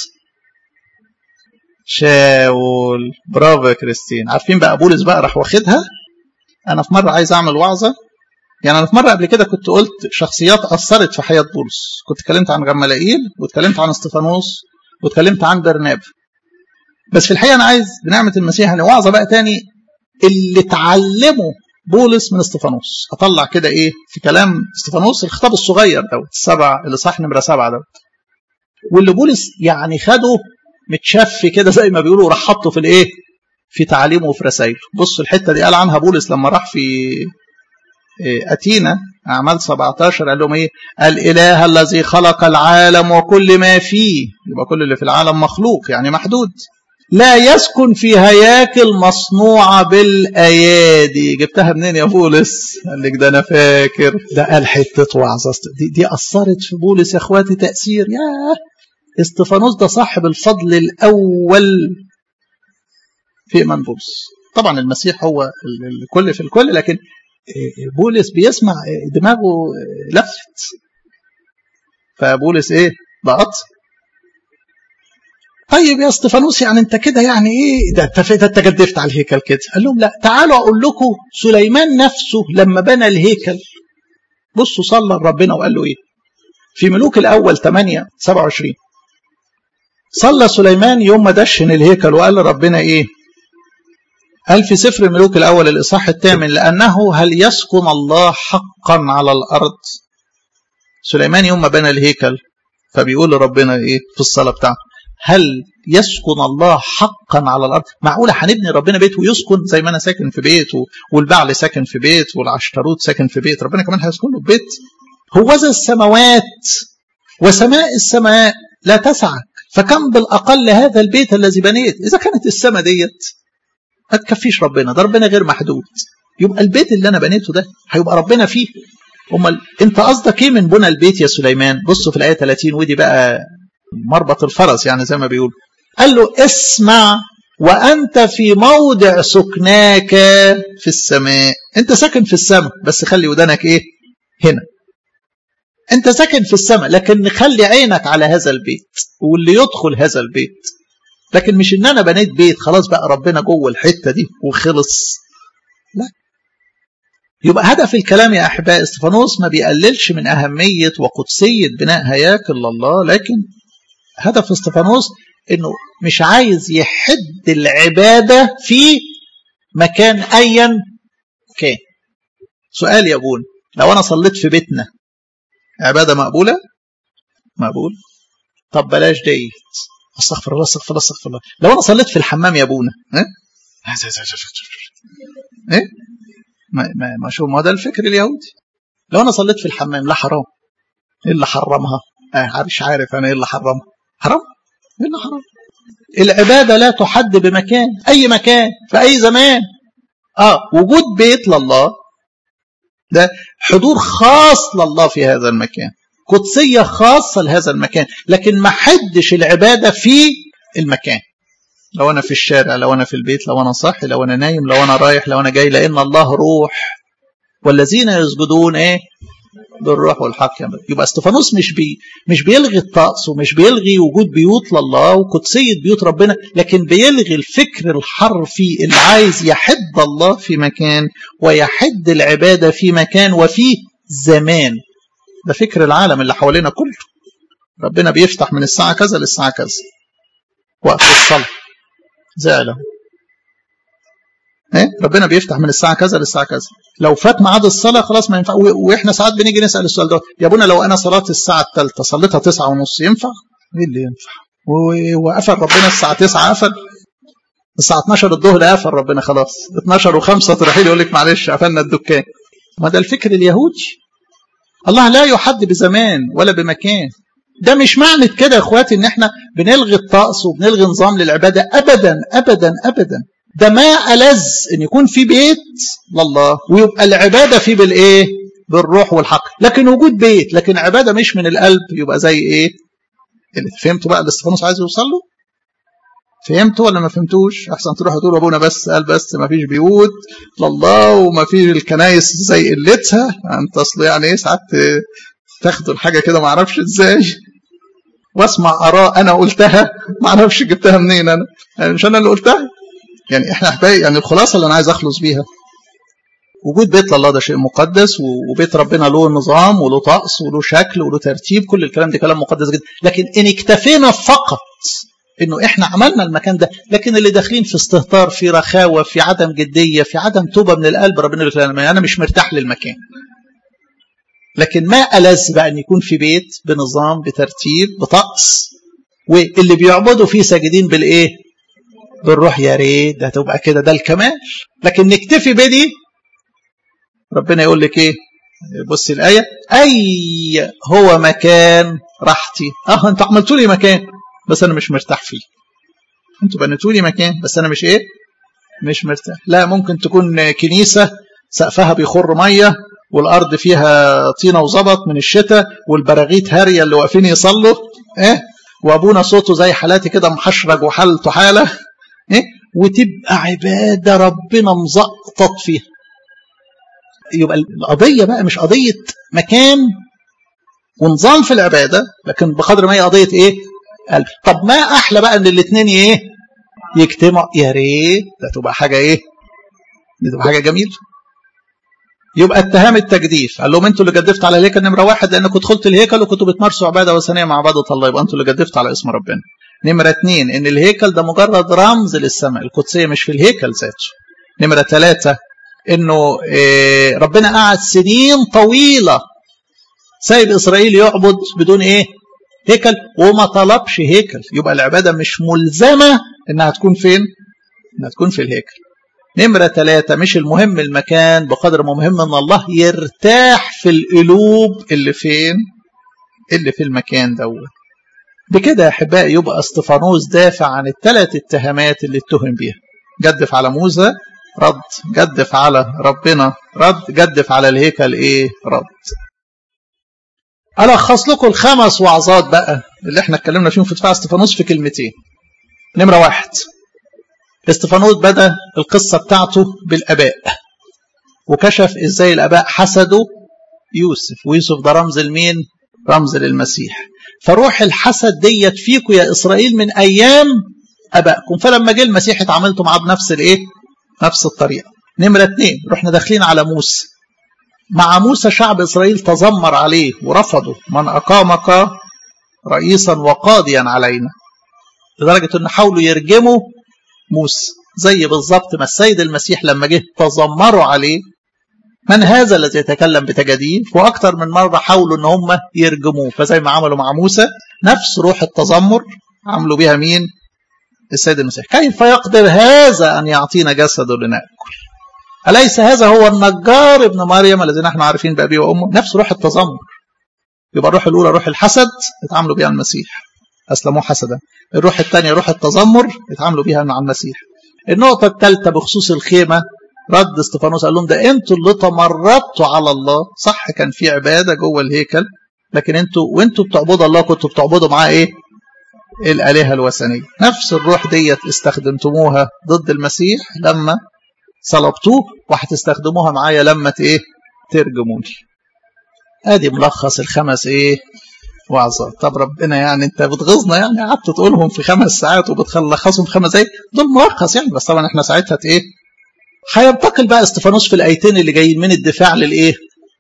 شاول برافو يا كريستين عارفين بقى بولس بقى راح واخدها انا في مره عايز اعمل وعظه يعني انا في مره قبل كده كنت قلت شخصيات اثرت في حياه بولس كنت اتكلمت عن غمالائيل واتكلمت عن استفانوس واتكلمت عن برناب بس في الحقيقه انا عايز بنعمه المسيح يعني وعظه بقى تاني اللي اتعلموا بولس من استفانوس اطلع كده ايه في كلام استفانوس الخطاب الصغير دوت السبع اللي صح نمره سبعه دوت واللي بولس يعني خده متشف كده زي ما بيقولوا راح حطه في الايه في تعاليمه وفي رسائله بصوا الحته دي قال عنها بولس لما راح في أتينا أعمال 17 قال لهم إيه؟ الإله الذي خلق العالم وكل ما فيه يبقى كل اللي في العالم مخلوق يعني محدود لا يسكن في هياكل مصنوعة بالأيادي جبتها منين يا بولس قال لك ده أنا فاكر ده قال حتة وعظة دي, دي أثرت في بولس يا إخواتي تأثير ياه استفانوس ده صاحب الفضل الأول في إيمان بولس طبعا المسيح هو الكل في الكل لكن بولس بيسمع دماغه لفت فبولس ايه ضغط طيب يا استفانوس يعني انت كده يعني ايه ده انت ده انت جدفت على الهيكل كده قال لهم لا تعالوا اقول لكم سليمان نفسه لما بنى الهيكل بصوا صلى لربنا وقال له ايه في ملوك الاول 8 27 صلى سليمان يوم ما دشن الهيكل وقال لربنا ايه قال في سفر الملوك الأول الإصحاح الثامن لأنه هل يسكن الله حقا على الأرض سليمان يوم ما بنى الهيكل فبيقول لربنا إيه في الصلاة بتاعته هل يسكن الله حقا على الأرض معقولة هنبني ربنا بيت ويسكن زي ما أنا ساكن في بيت والبعل ساكن في بيت والعشتروت ساكن في بيت ربنا كمان هيسكن له في بيت هو ذا السماوات وسماء السماء لا تسعك فكم بالأقل هذا البيت الذي بنيت إذا كانت السماء ديت ما تكفيش ربنا ده ربنا غير محدود يبقى البيت اللي انا بنيته ده هيبقى ربنا فيه امال انت قصدك ايه من بنى البيت يا سليمان بصوا في الايه 30 ودي بقى مربط الفرس يعني زي ما بيقول قال له اسمع وانت في موضع سكناك في السماء انت ساكن في السماء بس خلي ودانك ايه هنا انت ساكن في السماء لكن خلي عينك على هذا البيت واللي يدخل هذا البيت لكن مش ان انا بنيت بيت خلاص بقى ربنا جوه الحته دي وخلص لا يبقى هدف الكلام يا احباء استفانوس ما بيقللش من اهميه وقدسيه بناء هياكل الله لكن هدف استفانوس انه مش عايز يحد العباده في مكان ايا كان سؤال يا ابونا لو انا صليت في بيتنا عباده مقبوله مقبول طب بلاش ديت استغفر الله استغفر الله استغفر الله لو انا صليت في الحمام يا ابونا ها ايه ما ما ما شو ما ده الفكر اليهودي لو انا صليت في الحمام لا حرام ايه اللي حرمها اه مش عارف انا ايه اللي حرمها حرام ايه اللي حرام العباده لا تحد بمكان اي مكان في اي زمان اه وجود بيت لله ده حضور خاص لله في هذا المكان قدسية خاصة لهذا المكان لكن ما حدش العبادة في المكان لو أنا في الشارع لو أنا في البيت لو أنا صاحي لو أنا نايم لو أنا رايح لو أنا جاي لأن الله روح والذين يسجدون إيه بالروح والحق يبقى استفانوس مش بي مش بيلغي الطقس ومش بيلغي وجود بيوت لله وقدسية بيوت ربنا لكن بيلغي الفكر الحرفي اللي عايز يحد الله في مكان ويحد العبادة في مكان وفي زمان ده فكر العالم اللي حوالينا كله ربنا بيفتح من الساعة كذا للساعة كذا وقت الصلاة زعله ايه ربنا بيفتح من الساعة كذا للساعة كذا لو فات ميعاد الصلاة خلاص ما ينفع واحنا ساعات بنيجي نسأل السؤال ده يا ابونا لو انا صلاة الساعة الثالثة صليتها تسعة ونص ينفع؟ ايه اللي ينفع؟ وقفل ربنا الساعة 9 قفل الساعة 12 الظهر قفل ربنا خلاص 12 و5 تروحي يقول لك معلش قفلنا الدكان ما ده الفكر اليهودي الله لا يحد بزمان ولا بمكان ده مش معنى كده يا اخواتي ان احنا بنلغي الطقس وبنلغي نظام للعباده ابدا ابدا ابدا ده ما ألذ ان يكون في بيت لله ويبقى العباده فيه بالايه بالروح والحق لكن وجود بيت لكن عباده مش من القلب يبقى زي ايه فهمتوا بقى اللي استفانوس عايز يوصل له فهمتوا ولا ما فهمتوش احسن تروحوا تقولوا ابونا بس قال بس ما فيش بيوت لله وما فيش الكنايس زي قلتها انت اصل يعني ايه ساعات تاخدوا الحاجه كده ما اعرفش ازاي واسمع اراء انا قلتها ما اعرفش جبتها منين انا يعني مش انا اللي قلتها يعني احنا احبائي يعني الخلاصه اللي انا عايز اخلص بيها وجود بيت الله ده شيء مقدس وبيت ربنا له نظام وله طقس وله شكل وله ترتيب كل الكلام ده كلام مقدس جدا لكن ان اكتفينا فقط انه احنا عملنا المكان ده لكن اللي داخلين في استهتار في رخاوه في عدم جديه في عدم توبه من القلب ربنا يقول انا مش مرتاح للمكان لكن ما ألذ بقى ان يكون في بيت بنظام بترتيب بطقس واللي بيعبدوا فيه ساجدين بالايه بالروح يا ريت ده تبقى كده ده الكمال لكن نكتفي بدي ربنا يقول لك ايه بص الآية أي هو مكان راحتي اه انتوا عملتوا لي مكان بس انا مش مرتاح فيه انتوا بنيتوا لي مكان بس انا مش ايه مش مرتاح لا ممكن تكون كنيسة سقفها بيخر مية والارض فيها طينة وزبط من الشتاء والبراغيث هارية اللي واقفين يصلوا ايه وابونا صوته زي حالاتي كده محشرج وحالته حالة ايه وتبقى عبادة ربنا مزقطط فيها يبقى القضية بقى مش قضية مكان ونظام في العبادة لكن بقدر ما هي قضية ايه قلب طب ما احلى بقى ان الاثنين ايه يجتمعوا يا ريت ده تبقى حاجة ايه دي تبقى حاجة جميلة يبقى اتهام التجديف قال لهم انتوا اللي جدفتوا على الهيكل نمرة واحد لانكم دخلتوا الهيكل وكنتوا بتمارسوا عبادة وثنية مع عبادة الله يبقى انتوا اللي جدفتوا على اسم ربنا نمرة اتنين ان الهيكل ده مجرد رمز للسماء القدسية مش في الهيكل ذاته نمرة ثلاثة انه إيه ربنا قعد سنين طويلة سايب اسرائيل يعبد بدون ايه هيكل وما طلبش هيكل يبقى العبادة مش ملزمة انها تكون فين انها تكون في الهيكل نمرة ثلاثة مش المهم المكان بقدر ما مهم ان الله يرتاح في القلوب اللي فين اللي في المكان دوت بكده يا احبائي يبقى استفانوس دافع عن الثلاث اتهامات اللي اتهم بيها جدف على موسى رد جدف على ربنا رد جدف على الهيكل ايه رد الخص لكم الخمس وعظات بقى اللي احنا اتكلمنا فيهم في دفاع استفانوس في كلمتين نمره واحد استفانوس بدا القصه بتاعته بالاباء وكشف ازاي الاباء حسدوا يوسف ويوسف ده رمز لمين رمز للمسيح فروح الحسد ديت فيكم يا اسرائيل من ايام ابائكم فلما جه المسيح اتعاملتوا معاه بنفس الايه نفس الطريقه نمره اثنين رحنا داخلين على موسى مع موسى شعب اسرائيل تذمر عليه ورفضوا من اقامك رئيسا وقاضيا علينا لدرجه ان حاولوا يرجموا موسى زي بالظبط ما السيد المسيح لما جه تذمروا عليه من هذا الذي يتكلم بتجاديف واكثر من مره حاولوا ان هم يرجموه فزي ما عملوا مع موسى نفس روح التذمر عملوا بها مين السيد المسيح كيف يقدر هذا ان يعطينا جسده لناكل اليس هذا هو النجار ابن مريم الذي نحن عارفين بابيه وامه نفس روح التذمر يبقى الروح الاولى روح الحسد اتعاملوا بها المسيح اسلموه حسدا الروح الثانيه روح التذمر اتعاملوا بها مع المسيح النقطه الثالثه بخصوص الخيمه رد استفانوس قال لهم ده انتوا اللي تمردتوا على الله صح كان في عباده جوه الهيكل لكن انتوا وانتوا بتعبدوا الله كنتوا بتعبدوا معاه ايه الالهه الوثنيه نفس الروح ديت استخدمتموها ضد المسيح لما صلبتوه وهتستخدموها معايا لما ايه ترجموني ادي ملخص الخمس ايه وعظات طب ربنا يعني انت بتغيظنا يعني قعدت تقولهم في خمس ساعات وبتلخصهم في خمس دقايق دول ملخص يعني بس طبعا احنا ساعتها ايه هينتقل بقى استفانوس في الايتين اللي جايين من الدفاع للايه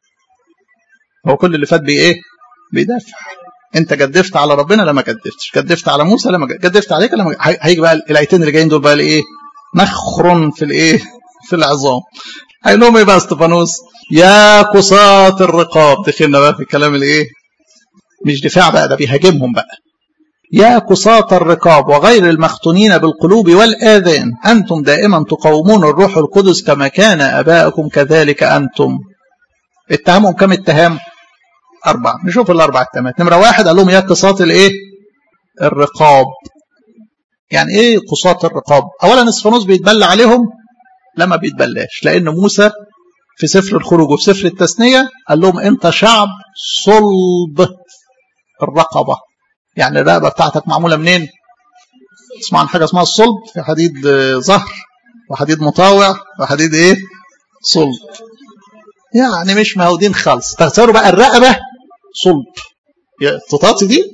هو كل اللي فات بايه بيدافع انت جدفت على ربنا لما جدفتش جدفت على موسى لما جدفت عليك لما هيجي بقى الايتين اللي جايين دول بقى الايه نخر في الايه في العظام هيقول لهم ايه بقى استفانوس يا قصاة الرقاب دخلنا بقى في الكلام الايه مش دفاع بقى ده بيهاجمهم بقى يا قصاة الرقاب وغير المختونين بالقلوب والآذان أنتم دائما تقاومون الروح القدس كما كان أباؤكم كذلك أنتم اتهمهم كم اتهام أربعة نشوف الأربع اتهامات نمرة واحد قال لهم يا قصاة الإيه الرقاب يعني إيه قصاة الرقاب أولا اسفانوس بيتبلى عليهم لما بيتبلاش لأن موسى في سفر الخروج وفي سفر التثنية قال لهم أنت شعب صلب الرقبة يعني الرقبة بتاعتك معمولة منين تسمع عن حاجة اسمها الصلب في حديد ظهر وحديد مطاوع وحديد ايه صلب يعني مش مهودين خالص تختاروا بقى الرقبة صلب التطاطي دي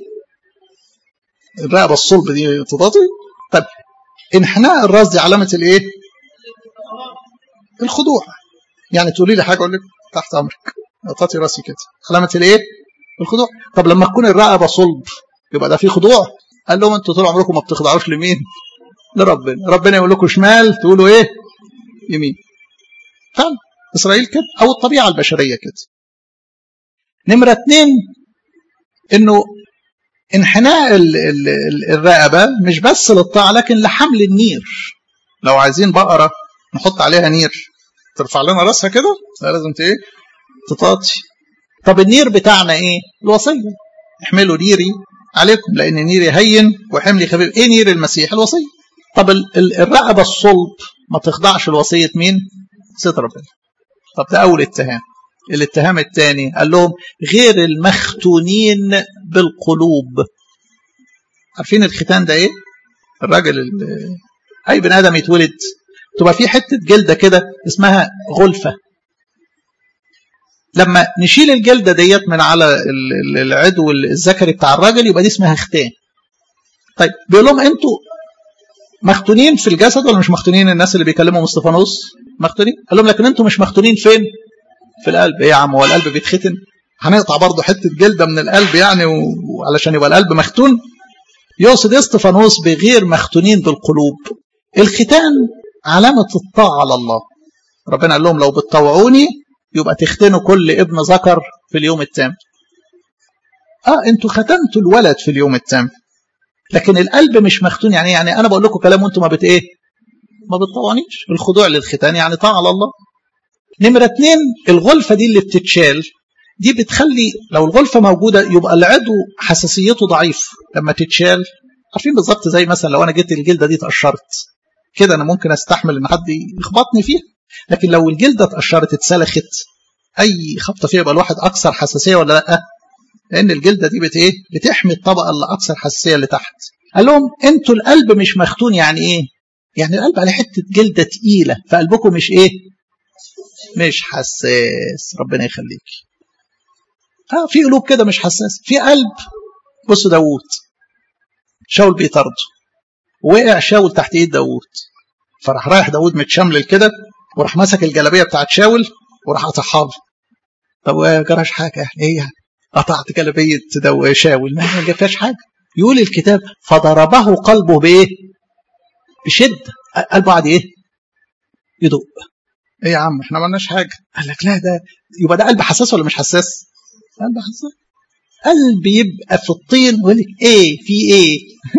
الرقبة الصلب دي تطاطي طب انحناء الراس دي علامة الايه الخضوع يعني تقولي لي حاجة اقول لك تحت امرك اطاطي راسي كده علامة الايه الخضوع طب لما تكون الرقبة صلب يبقى ده فيه خضوع قال لهم انتوا طول عمركم ما بتخضعوش لمين لربنا ربنا يقول لكم شمال تقولوا ايه يمين فعلا اسرائيل كده او الطبيعه البشريه كده نمره اتنين انه انحناء ال ال ال الرقبه مش بس للطاعه لكن لحمل النير لو عايزين بقره نحط عليها نير ترفع لنا راسها كده لازم ايه تطاطي طب النير بتاعنا ايه الوصيه احملوا نيري عليكم لان نيري هين وحملي خفيف ايه نير المسيح الوصيه طب الرقبه الصلب ما تخضعش لوصيه مين ست ربنا طب ده اول اتهام الاتهام الثاني قال لهم غير المختونين بالقلوب عارفين الختان ده ايه الراجل اي بني ادم يتولد تبقى في حته جلده كده اسمها غلفه لما نشيل الجلده ديت من على العضو الذكري بتاع الراجل يبقى دي اسمها ختان طيب بيقول لهم انتوا مختونين في الجسد ولا مش مختونين الناس اللي بيكلموا مستفانوس مختونين قال لهم لكن انتوا مش مختونين فين في القلب ايه يا عم هو القلب بيتختن هنقطع برضه حته جلده من القلب يعني وعلشان يبقى القلب مختون يقصد استفانوس بغير مختونين بالقلوب الختان علامه الطاعه على الله ربنا قال لهم لو بتطوعوني يبقى تختنوا كل ابن ذكر في اليوم التام اه انتوا ختنتوا الولد في اليوم التام لكن القلب مش مختون يعني يعني انا بقول لكم كلام وانتم ما بت ايه ما بتطوعنيش الخضوع للختان يعني طاعه على الله نمرة اتنين الغلفة دي اللي بتتشال دي بتخلي لو الغلفة موجودة يبقى العضو حساسيته ضعيف لما تتشال عارفين بالظبط زي مثلا لو انا جيت الجلدة دي اتقشرت كده انا ممكن استحمل ان حد يخبطني فيها لكن لو الجلدة اتقشرت اتسلخت اي خبطة فيها يبقى الواحد اكثر حساسية ولا لا لان الجلدة دي بت ايه بتحمي الطبقة اللي اكثر حساسية اللي تحت قال لهم انتوا القلب مش مختون يعني ايه يعني القلب عليه حتة جلدة تقيلة فقلبكم مش ايه مش حساس ربنا يخليك اه في قلوب كده مش حساس في قلب بص داوود شاول بيطرده وقع شاول تحت ايد داوود فراح رايح داوود متشملل كده وراح مسك الجلابيه بتاعت شاول وراح قطعها له طب جراش حاجه يعني ايه يعني قطعت جلابيه دو شاول ما فيهاش حاجه يقول الكتاب فضربه قلبه بايه بشده قلبه قعد ايه يدق ايه يا عم احنا ما عملناش حاجه قال لك لا ده يبقى ده قلب حساس ولا مش حساس قلب حساس قلب يبقى في الطين ويقول لك ايه في ايه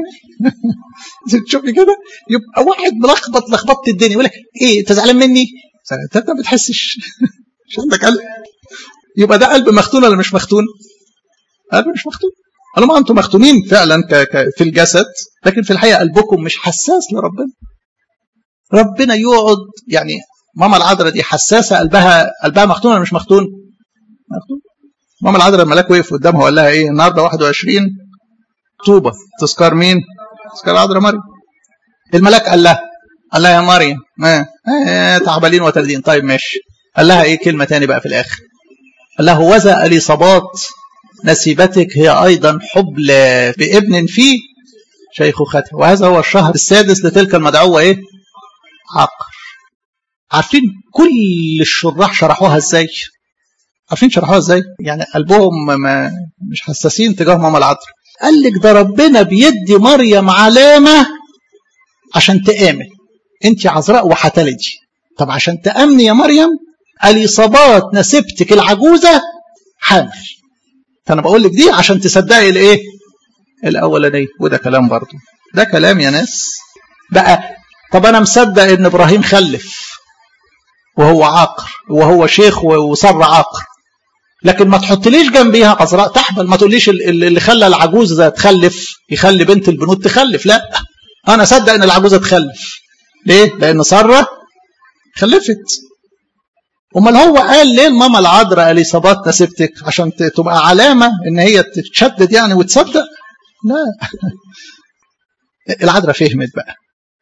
تشوفي كده يبقى واحد ملخبط لخبطت الدنيا يقول لك ايه انت زعلان مني انت ما بتحسش مش عندك قلب يبقى ده قلب مختون ولا مش مختون قلب مش مختون قالوا ما انتم مختونين فعلا ك... ك... في الجسد لكن في الحقيقه قلبكم مش حساس لربنا ربنا يقعد يعني ماما العذراء دي حساسه قلبها قلبها مختون ولا مش مختون؟ مختون ماما العذراء الملاك وقف قدامها وقال لها ايه النهارده 21 طوبه تذكار مين؟ تذكار العذراء مريم الملاك قال لها قال لها يا مريم ما آه تعبانين وتردين طيب ماشي قال لها ايه كلمه تاني بقى في الاخر قال لها هوذا اليصابات نسيبتك هي ايضا حبل بابن فيه شيخوختها وهذا هو الشهر السادس لتلك المدعوه ايه؟ عقر عارفين كل الشراح شرحوها ازاي عارفين شرحوها ازاي يعني قلبهم ما مش حساسين تجاه ماما العذراء قال لك ده ربنا بيدي مريم علامه عشان تآمن انت عذراء وهتلدي طب عشان تأمني يا مريم اليصابات نسيبتك العجوزه حامل فانا بقول لك دي عشان تصدقي الايه الاولانيه وده كلام برضه ده كلام يا ناس بقى طب انا مصدق ان ابراهيم خلف وهو عاقر وهو شيخ وصر عاقر لكن ما تحطليش جنبيها عذراء تحبل ما تقوليش اللي خلى العجوزه تخلف يخلي بنت البنوت تخلف لا انا اصدق ان العجوزه تخلف ليه لان ساره خلفت امال هو قال ليه الماما العذراء اليصابات نسيبتك عشان تبقى علامه ان هي تتشدد يعني وتصدق لا العذراء فهمت بقى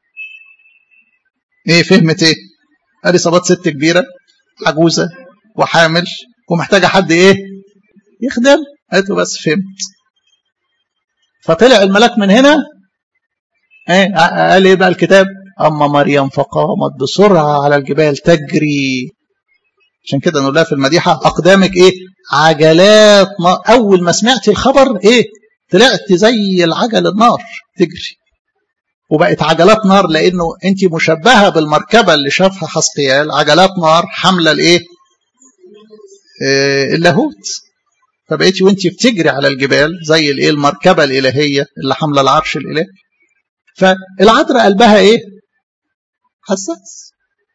ايه فهمت ايه اليصابات ست كبيره عجوزه وحامل ومحتاجه حد ايه يخدم قالت له بس فهمت فطلع الملاك من هنا ايه قال ايه بقى الكتاب اما مريم فقامت بسرعه على الجبال تجري عشان كده نقول لها في المديحه اقدامك ايه عجلات ما اول ما سمعتي الخبر ايه طلعت زي العجل النار تجري وبقت عجلات نار لانه انت مشبهه بالمركبه اللي شافها حسقيال عجلات نار حامله الايه؟ آه اللاهوت فبقيتي وانت بتجري على الجبال زي الايه المركبه الالهيه اللي حامله العرش الالهي فالعذراء قلبها ايه؟ حساس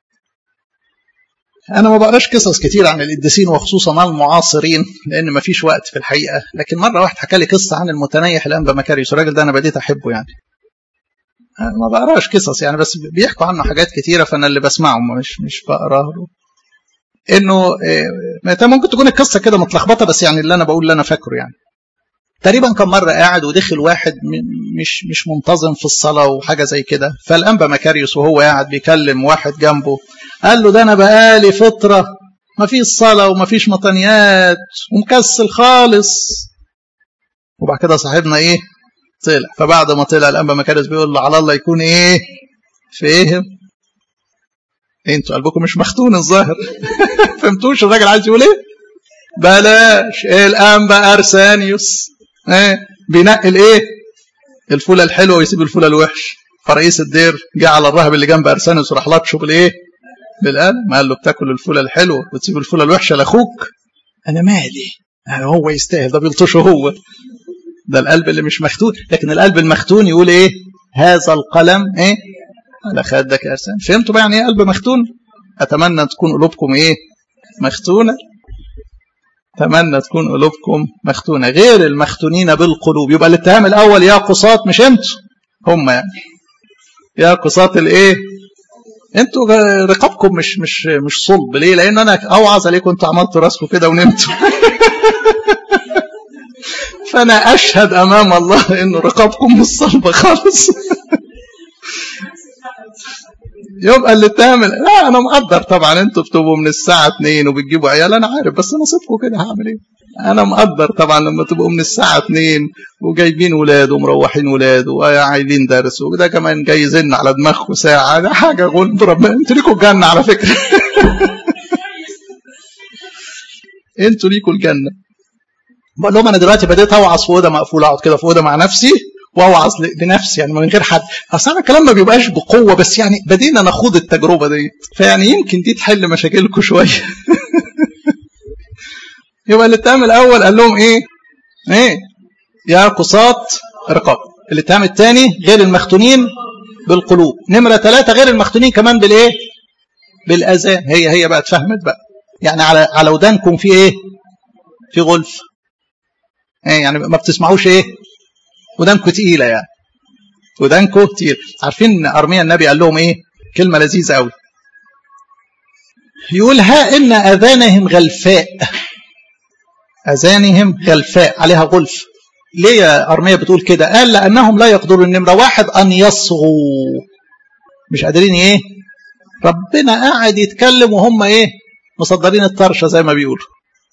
انا ما بقراش قصص كتير عن القديسين وخصوصا عن المعاصرين لان ما فيش وقت في الحقيقه لكن مره واحد حكى لي قصه عن المتنيح الانبا مكاريوس الراجل ده انا بديت احبه يعني ما بقراش قصص يعني بس بيحكوا عنه حاجات كتيره فانا اللي بسمعه مش مش بقراه له انه ممكن تكون القصه كده متلخبطه بس يعني اللي انا بقول اللي انا فاكره يعني تقريبا كان مره قاعد ودخل واحد مش مش منتظم في الصلاه وحاجه زي كده فالانبا مكاريوس وهو قاعد بيكلم واحد جنبه قال له ده انا بقالي فتره ما فيش صلاه وما فيش مطنيات ومكسل خالص وبعد كده صاحبنا ايه طلع فبعد ما طلع الانبا مكاريوس بيقول له على الله يكون ايه فهم انتوا قلبكم مش مختون الظاهر فهمتوش الراجل عايز يقول ايه بلاش الانبا ارسانيوس ايه بينقل ايه الفوله الحلوه ويسيب الفوله الوحش فرئيس الدير جه على الراهب اللي جنب ارسانيوس وراح لطشه بالايه بالقلم قال له بتاكل الفوله الحلوه وتسيب الفوله الوحشه لاخوك انا مالي يعني هو يستاهل ده بيلطشه هو ده القلب اللي مش مختون لكن القلب المختون يقول ايه هذا القلم ايه على خدك يا ارسان فهمتوا بقى يعني ايه قلب مختون اتمنى تكون قلوبكم ايه مختونه اتمنى تكون قلوبكم مختونه غير المختونين بالقلوب يبقى الاتهام الاول يا قصاة مش انتوا هم يعني يا قصاة الايه انتوا رقابكم مش مش مش صلب ليه لان انا اوعظ عليكم انتوا عملتوا راسكم كده ونمتوا فانا اشهد امام الله انه رقابكم مش صلبه خالص يبقى اللي تعمل لا انا مقدر طبعا انتوا بتبقوا من الساعه 2 وبتجيبوا عيال انا عارف بس نصيبكم كده هعمل ايه انا مقدر طبعا لما تبقوا من الساعه 2 وجايبين ولاد ومروحين ولاد وعايلين درس وده كمان جاي يزن على دماغكم ساعه ده حاجه غلب ربنا انتوا ليكوا الجنه على فكره انتوا ليكوا الجنه بقول لهم انا دلوقتي بديت اوعظ في اوضه مقفوله اقعد كده في اوضه مع نفسي واوعظ لنفسي يعني من غير حد اصل انا الكلام ما بيبقاش بقوه بس يعني بدينا نخوض التجربه دي فيعني يمكن دي تحل مشاكلكم شويه يبقى الاتهام الاول قال لهم ايه ايه يا قصاة رقاب الاتهام الثاني غير المختونين بالقلوب نمره ثلاثة غير المختونين كمان بالايه بالاذان هي هي بقى اتفهمت بقى يعني على على ودانكم في ايه في غلف ايه يعني ما بتسمعوش ايه ودانكم تقيله يعني ودانكم تقيل عارفين ارميا النبي قال لهم ايه كلمه لذيذه قوي يقول ها ان اذانهم غلفاء اذانهم غلفاء عليها غلف ليه يا ارميا بتقول كده قال لانهم لا يقدرون النمره واحد ان يصغوا مش قادرين ايه ربنا قاعد يتكلم وهم ايه مصدرين الطرشه زي ما بيقولوا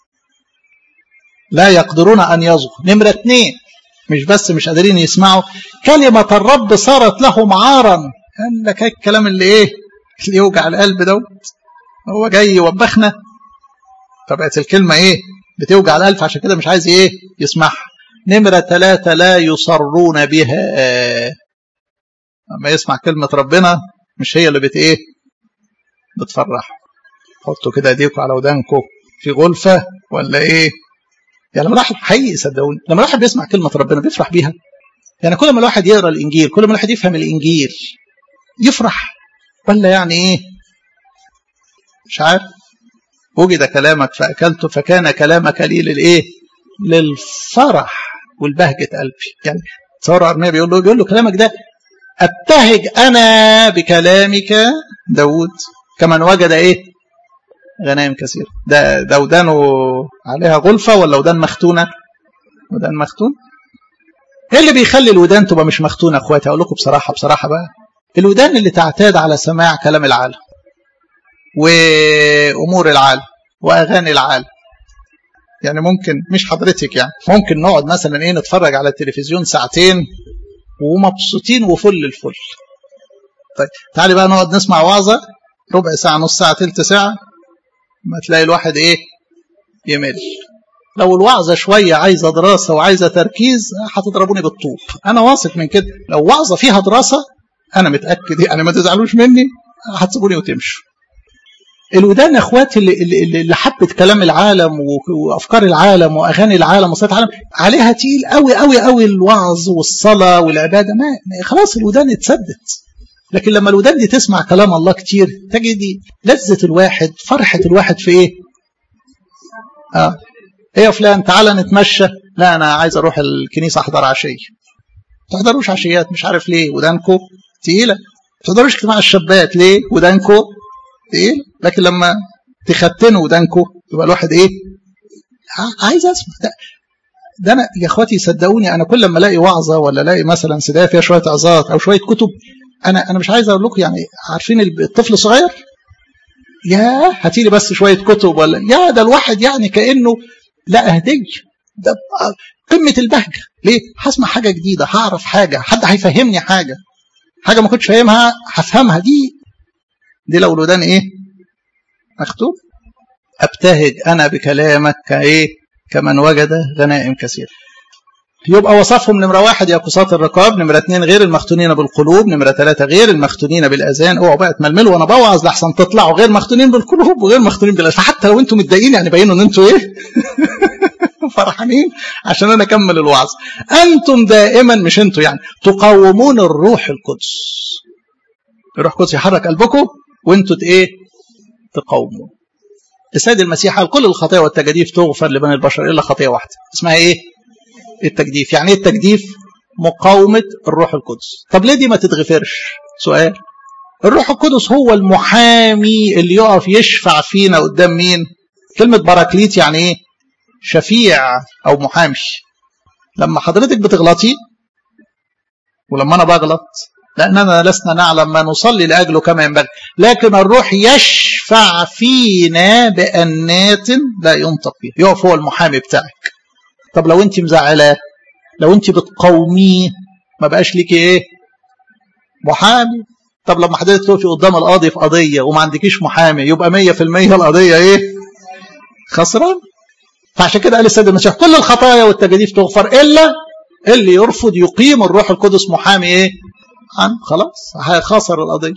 لا يقدرون ان يصغوا نمره اثنين مش بس مش قادرين يسمعوا كلمة الرب صارت لهم عارا قال لك الكلام اللي ايه اللي يوجع القلب دوت هو جاي يوبخنا فبقت الكلمة ايه بتوجع القلب عشان كده مش عايز ايه يسمعها نمرة ثلاثة لا يصرون بها اما يسمع كلمة ربنا مش هي اللي بت ايه بتفرح حطوا كده ايديكم على ودانكم في غلفة ولا ايه يعني لما الواحد حقيقي صدقوني لما الواحد بيسمع كلمة ربنا بيفرح بيها يعني كل ما الواحد يقرا الانجيل كل ما الواحد يفهم الانجيل يفرح ولا يعني ايه مش عارف وجد كلامك فاكلته فكان كلامك لي للايه للفرح والبهجة قلبي يعني تصور ارميا بيقول له بيقول له كلامك ده ابتهج انا بكلامك داود كمن وجد ايه غنائم كثيرة ده ده ودانه عليها غلفة ولا ودان مختونة ودان مختون ايه اللي بيخلي الودان تبقى مش مختونة اخواتي اقول لكم بصراحة بصراحة بقى الودان اللي تعتاد على سماع كلام العالم وامور العالم واغاني العالم يعني ممكن مش حضرتك يعني ممكن نقعد مثلا ايه نتفرج على التلفزيون ساعتين ومبسوطين وفل الفل طيب تعالي بقى نقعد نسمع وعظة ربع ساعة نص ساعة تلت ساعة ما تلاقي الواحد ايه يمل لو الوعظة شوية عايزة دراسة وعايزة تركيز هتضربوني بالطوب أنا واثق من كده لو وعظة فيها دراسة أنا متأكد يعني ما تزعلوش مني هتسيبوني وتمشوا الودان اخواتي اللي, اللي, اللي حبت كلام العالم وافكار العالم واغاني العالم وصوت العالم عليها تقيل قوي قوي قوي الوعظ والصلاه والعباده ما خلاص الودان اتسدت لكن لما الودان دي تسمع كلام الله كتير تجدي لذة الواحد فرحة الواحد في ايه اه ايه يا فلان تعالى نتمشى لا انا عايز اروح الكنيسة احضر عشية تحضروش عشيات مش عارف ليه ودانكو تقيلة تحضروش اجتماع الشابات ليه ودانكو تقيل لكن لما تختنوا ودانكو يبقى الواحد ايه عايز اسمع ده, ده انا يا اخواتي صدقوني انا كل ما الاقي وعظه ولا الاقي مثلا سدايه فيها شويه عظات او شويه كتب انا انا مش عايز اقول لكم يعني عارفين الطفل الصغير يا هاتي لي بس شويه كتب ولا يا ده الواحد يعني كانه لا هديه ده قمه البهجه ليه هسمع حاجه جديده هعرف حاجه حد هيفهمني حاجه حاجه ما كنتش فاهمها هفهمها دي دي لو الودان ايه مكتوب ابتهج انا بكلامك كايه كمن وجد غنائم كثير يبقى وصفهم نمرة واحد يا قصاة الرقاب نمرة اثنين غير المختونين بالقلوب نمرة ثلاثة غير المختونين بالأذان اوعوا بقى تململوا وأنا بوعظ لحسن تطلعوا غير مختونين بالقلوب وغير مختونين بالأذان فحتى لو أنتم متضايقين يعني بينوا إن أنتم إيه فرحانين عشان أنا أكمل الوعظ أنتم دائما مش أنتم يعني تقاومون الروح القدس الروح القدس يحرك قلبكم وأنتم إيه تقاوموا السيد المسيح قال كل الخطايا والتجاديف تغفر لبني البشر إلا خطية واحدة اسمها إيه التجديف يعني ايه التجديف مقاومة الروح القدس طب ليه دي ما تتغفرش سؤال الروح القدس هو المحامي اللي يقف يشفع فينا قدام مين كلمة باراكليت يعني ايه شفيع او محامي لما حضرتك بتغلطي ولما انا بغلط لاننا لسنا نعلم ما نصلي لاجله كما ينبغي لكن الروح يشفع فينا بانات لا ينطق بها يقف هو المحامي بتاعك طب لو انت مزعلاه لو انت بتقاوميه ما بقاش ليكي ايه محامي طب لما حضرتك تقفي قدام القاضي في قضيه وما عندكيش محامي يبقى 100% القضيه ايه خسران فعشان كده قال السيد المسيح كل الخطايا والتجاديف تغفر الا اللي يرفض يقيم الروح القدس محامي ايه عن خلاص هيخسر القضيه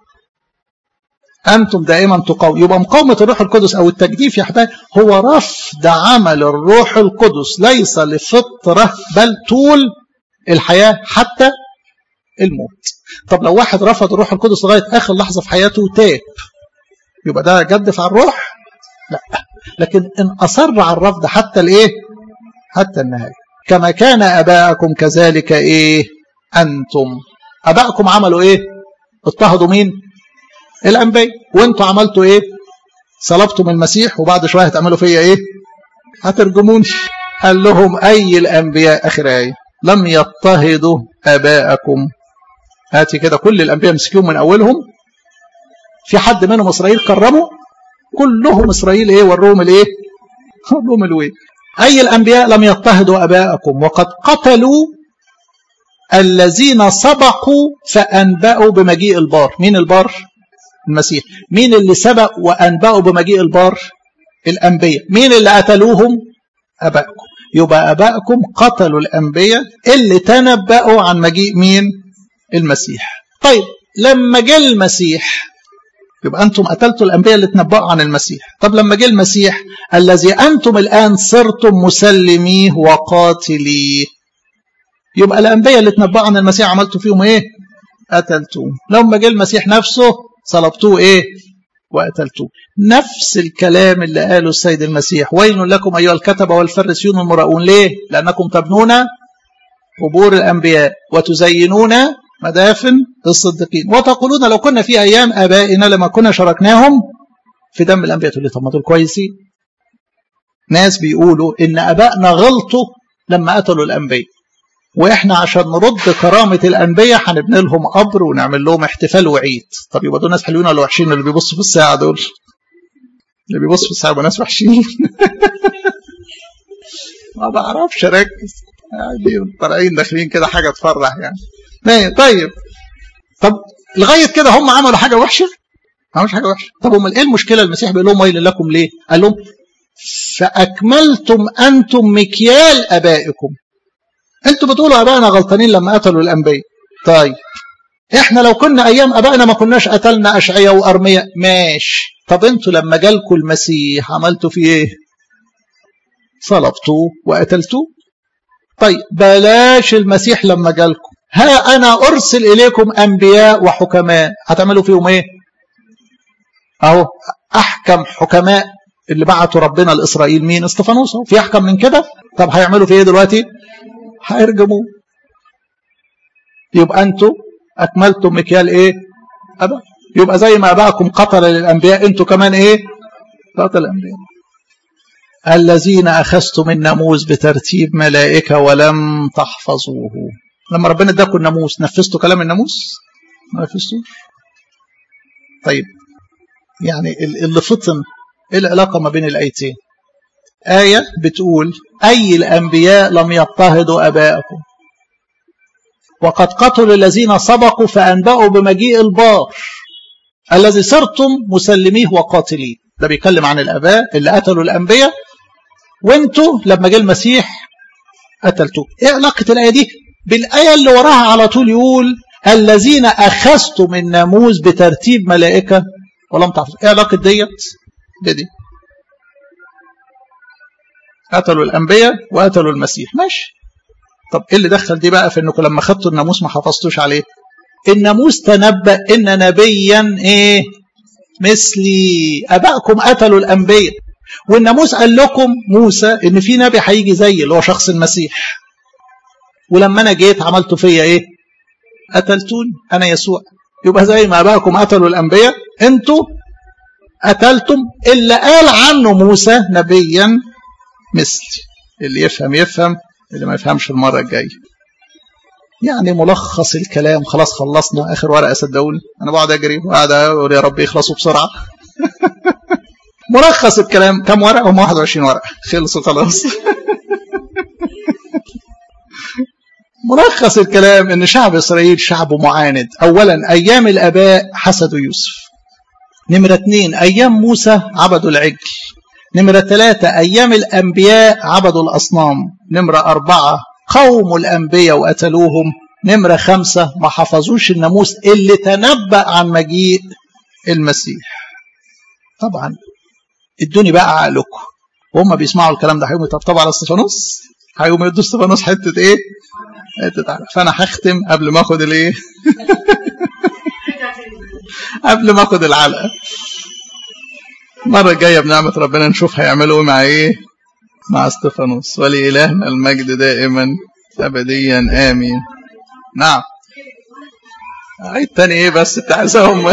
أنتم دائما تقاوم يبقى مقاومة الروح القدس أو التجديف يا حبايبي هو رفض عمل الروح القدس ليس لفطرة بل طول الحياة حتى الموت طب لو واحد رفض الروح القدس لغاية آخر لحظة في حياته تاب يبقى ده جدف على الروح لا لكن إن أصر على الرفض حتى الإيه حتى النهاية كما كان أباءكم كذلك إيه أنتم أباءكم عملوا إيه اضطهدوا مين الانبياء وانتوا عملتوا ايه صلبتم المسيح وبعد شويه هتعملوا فيا ايه هترجموني قال لهم اي الانبياء اخر ايه لم يضطهدوا اباءكم هاتي كده كل الانبياء مسكيهم من اولهم في حد منهم اسرائيل كرمه كلهم اسرائيل ايه وروهم الايه وروهم الويل اي الانبياء لم يضطهدوا اباءكم وقد قتلوا الذين سبقوا فانبأوا بمجيء البار مين البار المسيح مين اللي سبق وأنبأوا بمجيء البار الأنبياء مين اللي قتلوهم أبائكم يبقى أبائكم قتلوا الأنبياء اللي تنبأوا عن مجيء مين المسيح طيب لما جاء المسيح يبقى أنتم قتلتوا الأنبياء اللي تنبأوا عن المسيح طب لما جاء المسيح الذي أنتم الآن صرتم مسلميه وقاتليه يبقى الأنبياء اللي تنبأوا عن المسيح عملتوا فيهم إيه قتلتوه لما جاء المسيح نفسه صلبتوه ايه وقتلتوه نفس الكلام اللي قاله السيد المسيح ويل لكم ايها الكتبه والفريسيون المراؤون ليه لانكم تبنون قبور الانبياء وتزينون مدافن الصديقين وتقولون لو كنا في ايام ابائنا لما كنا شاركناهم في دم الانبياء تقول لي طب ما دول كويسين ناس بيقولوا ان ابائنا غلطوا لما قتلوا الانبياء واحنا عشان نرد كرامة الأنبياء هنبني لهم قبر ونعمل لهم احتفال وعيد طب يبقى دول ناس حلوين ولا وحشين اللي بيبصوا في الساعة دول اللي بيبصوا في الساعة يبقى ناس وحشين ما بعرفش اركز قاعدين طالعين داخلين كده حاجة تفرح يعني طيب طب لغاية كده هم عملوا حاجة وحشة ما عملوش حاجة وحشة طب امال ايه المشكلة المسيح بيقول لهم ويل لكم ليه قال لهم فأكملتم أنتم مكيال أبائكم أنتوا بتقولوا أبائنا غلطانين لما قتلوا الأنبياء طيب احنا لو كنا ايام ابائنا ما كناش قتلنا اشعياء وارمياء ماشي طب انتوا لما جالكوا المسيح عملتوا فيه ايه صلبتوه وقتلتوه طيب بلاش المسيح لما جالكم ها انا ارسل اليكم انبياء وحكماء هتعملوا فيهم ايه اهو احكم حكماء اللي بعتوا ربنا لاسرائيل مين استفانوس في احكم من كده طب هيعملوا في ايه دلوقتي هيرجموه يبقى انتوا اكملتم مكيال ايه ابا يبقى زي ما اباكم قتل للانبياء انتوا كمان ايه قتل الانبياء الذين اخذتم الناموس بترتيب ملائكه ولم تحفظوه لما ربنا اداكم الناموس نفذتوا كلام الناموس ما نفذتوش طيب يعني اللي فطن ايه العلاقه ما بين الايتين ايه بتقول اي الانبياء لم يضطهدوا اباءكم وقد قتلوا الذين سبقوا فأنبأوا بمجيء البار الذي صرتم مسلميه وقاتليه ده بيتكلم عن الآباء اللي قتلوا الأنبياء وانتوا لما جاء المسيح قتلتوه ايه علاقة الآية دي بالآية اللي وراها على طول يقول الذين أخذتم الناموس بترتيب ملائكة ولم تحفظوا ايه علاقة ديت دي, دي قتلوا الأنبياء وقتلوا المسيح ماشي طب ايه اللي دخل دي بقى في انكم لما خدتوا الناموس ما حفظتوش عليه الناموس تنبأ ان نبيا ايه مثلي ابائكم قتلوا الانبياء والناموس قال لكم موسى ان في نبي هيجي زي اللي هو شخص المسيح ولما انا جيت عملتوا فيا ايه قتلتوني انا يسوع يبقى زي ما ابائكم قتلوا الانبياء انتوا قتلتم اللي قال عنه موسى نبيا مثلي اللي يفهم يفهم اللي ما يفهمش المرة الجاية يعني ملخص الكلام خلاص خلصنا آخر ورقة صدقوني أنا بقعد أجري وقاعد أقول يا رب يخلصوا بسرعة ملخص الكلام كم ورقة هم 21 ورقة خلصوا خلاص ملخص الكلام ان شعب اسرائيل شعب معاند اولا ايام الاباء حسدوا يوسف نمرة اثنين ايام موسى عبدوا العجل نمرة ثلاثة أيام الأنبياء عبدوا الأصنام نمرة أربعة قوم الأنبياء وقتلوهم نمرة خمسة ما حفظوش الناموس اللي تنبأ عن مجيء المسيح طبعا ادوني بقى عقلكم وهم بيسمعوا الكلام ده هيقوموا يطبطبوا على استفانوس هيقوموا يدوا استفانوس حتة ايه؟ حتة عقل فأنا هختم قبل ما اخد الايه؟ قبل ما اخد العلقة المرة الجاية بنعمة ربنا نشوف هيعملوا مع ايه مع استفانوس ولإلهنا المجد دائما أبديا آمين نعم عيد تاني ايه بس تعزهم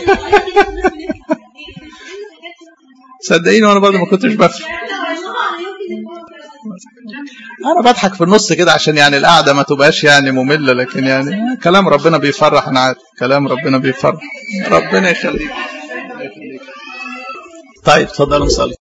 صدقيني وانا برضه ما كنتش بفهم انا بضحك في النص كده عشان يعني القعده ما تبقاش يعني ممله لكن يعني كلام ربنا بيفرح انا عارف كلام ربنا بيفرح ربنا يخليك طيب اتفضلوا نصلي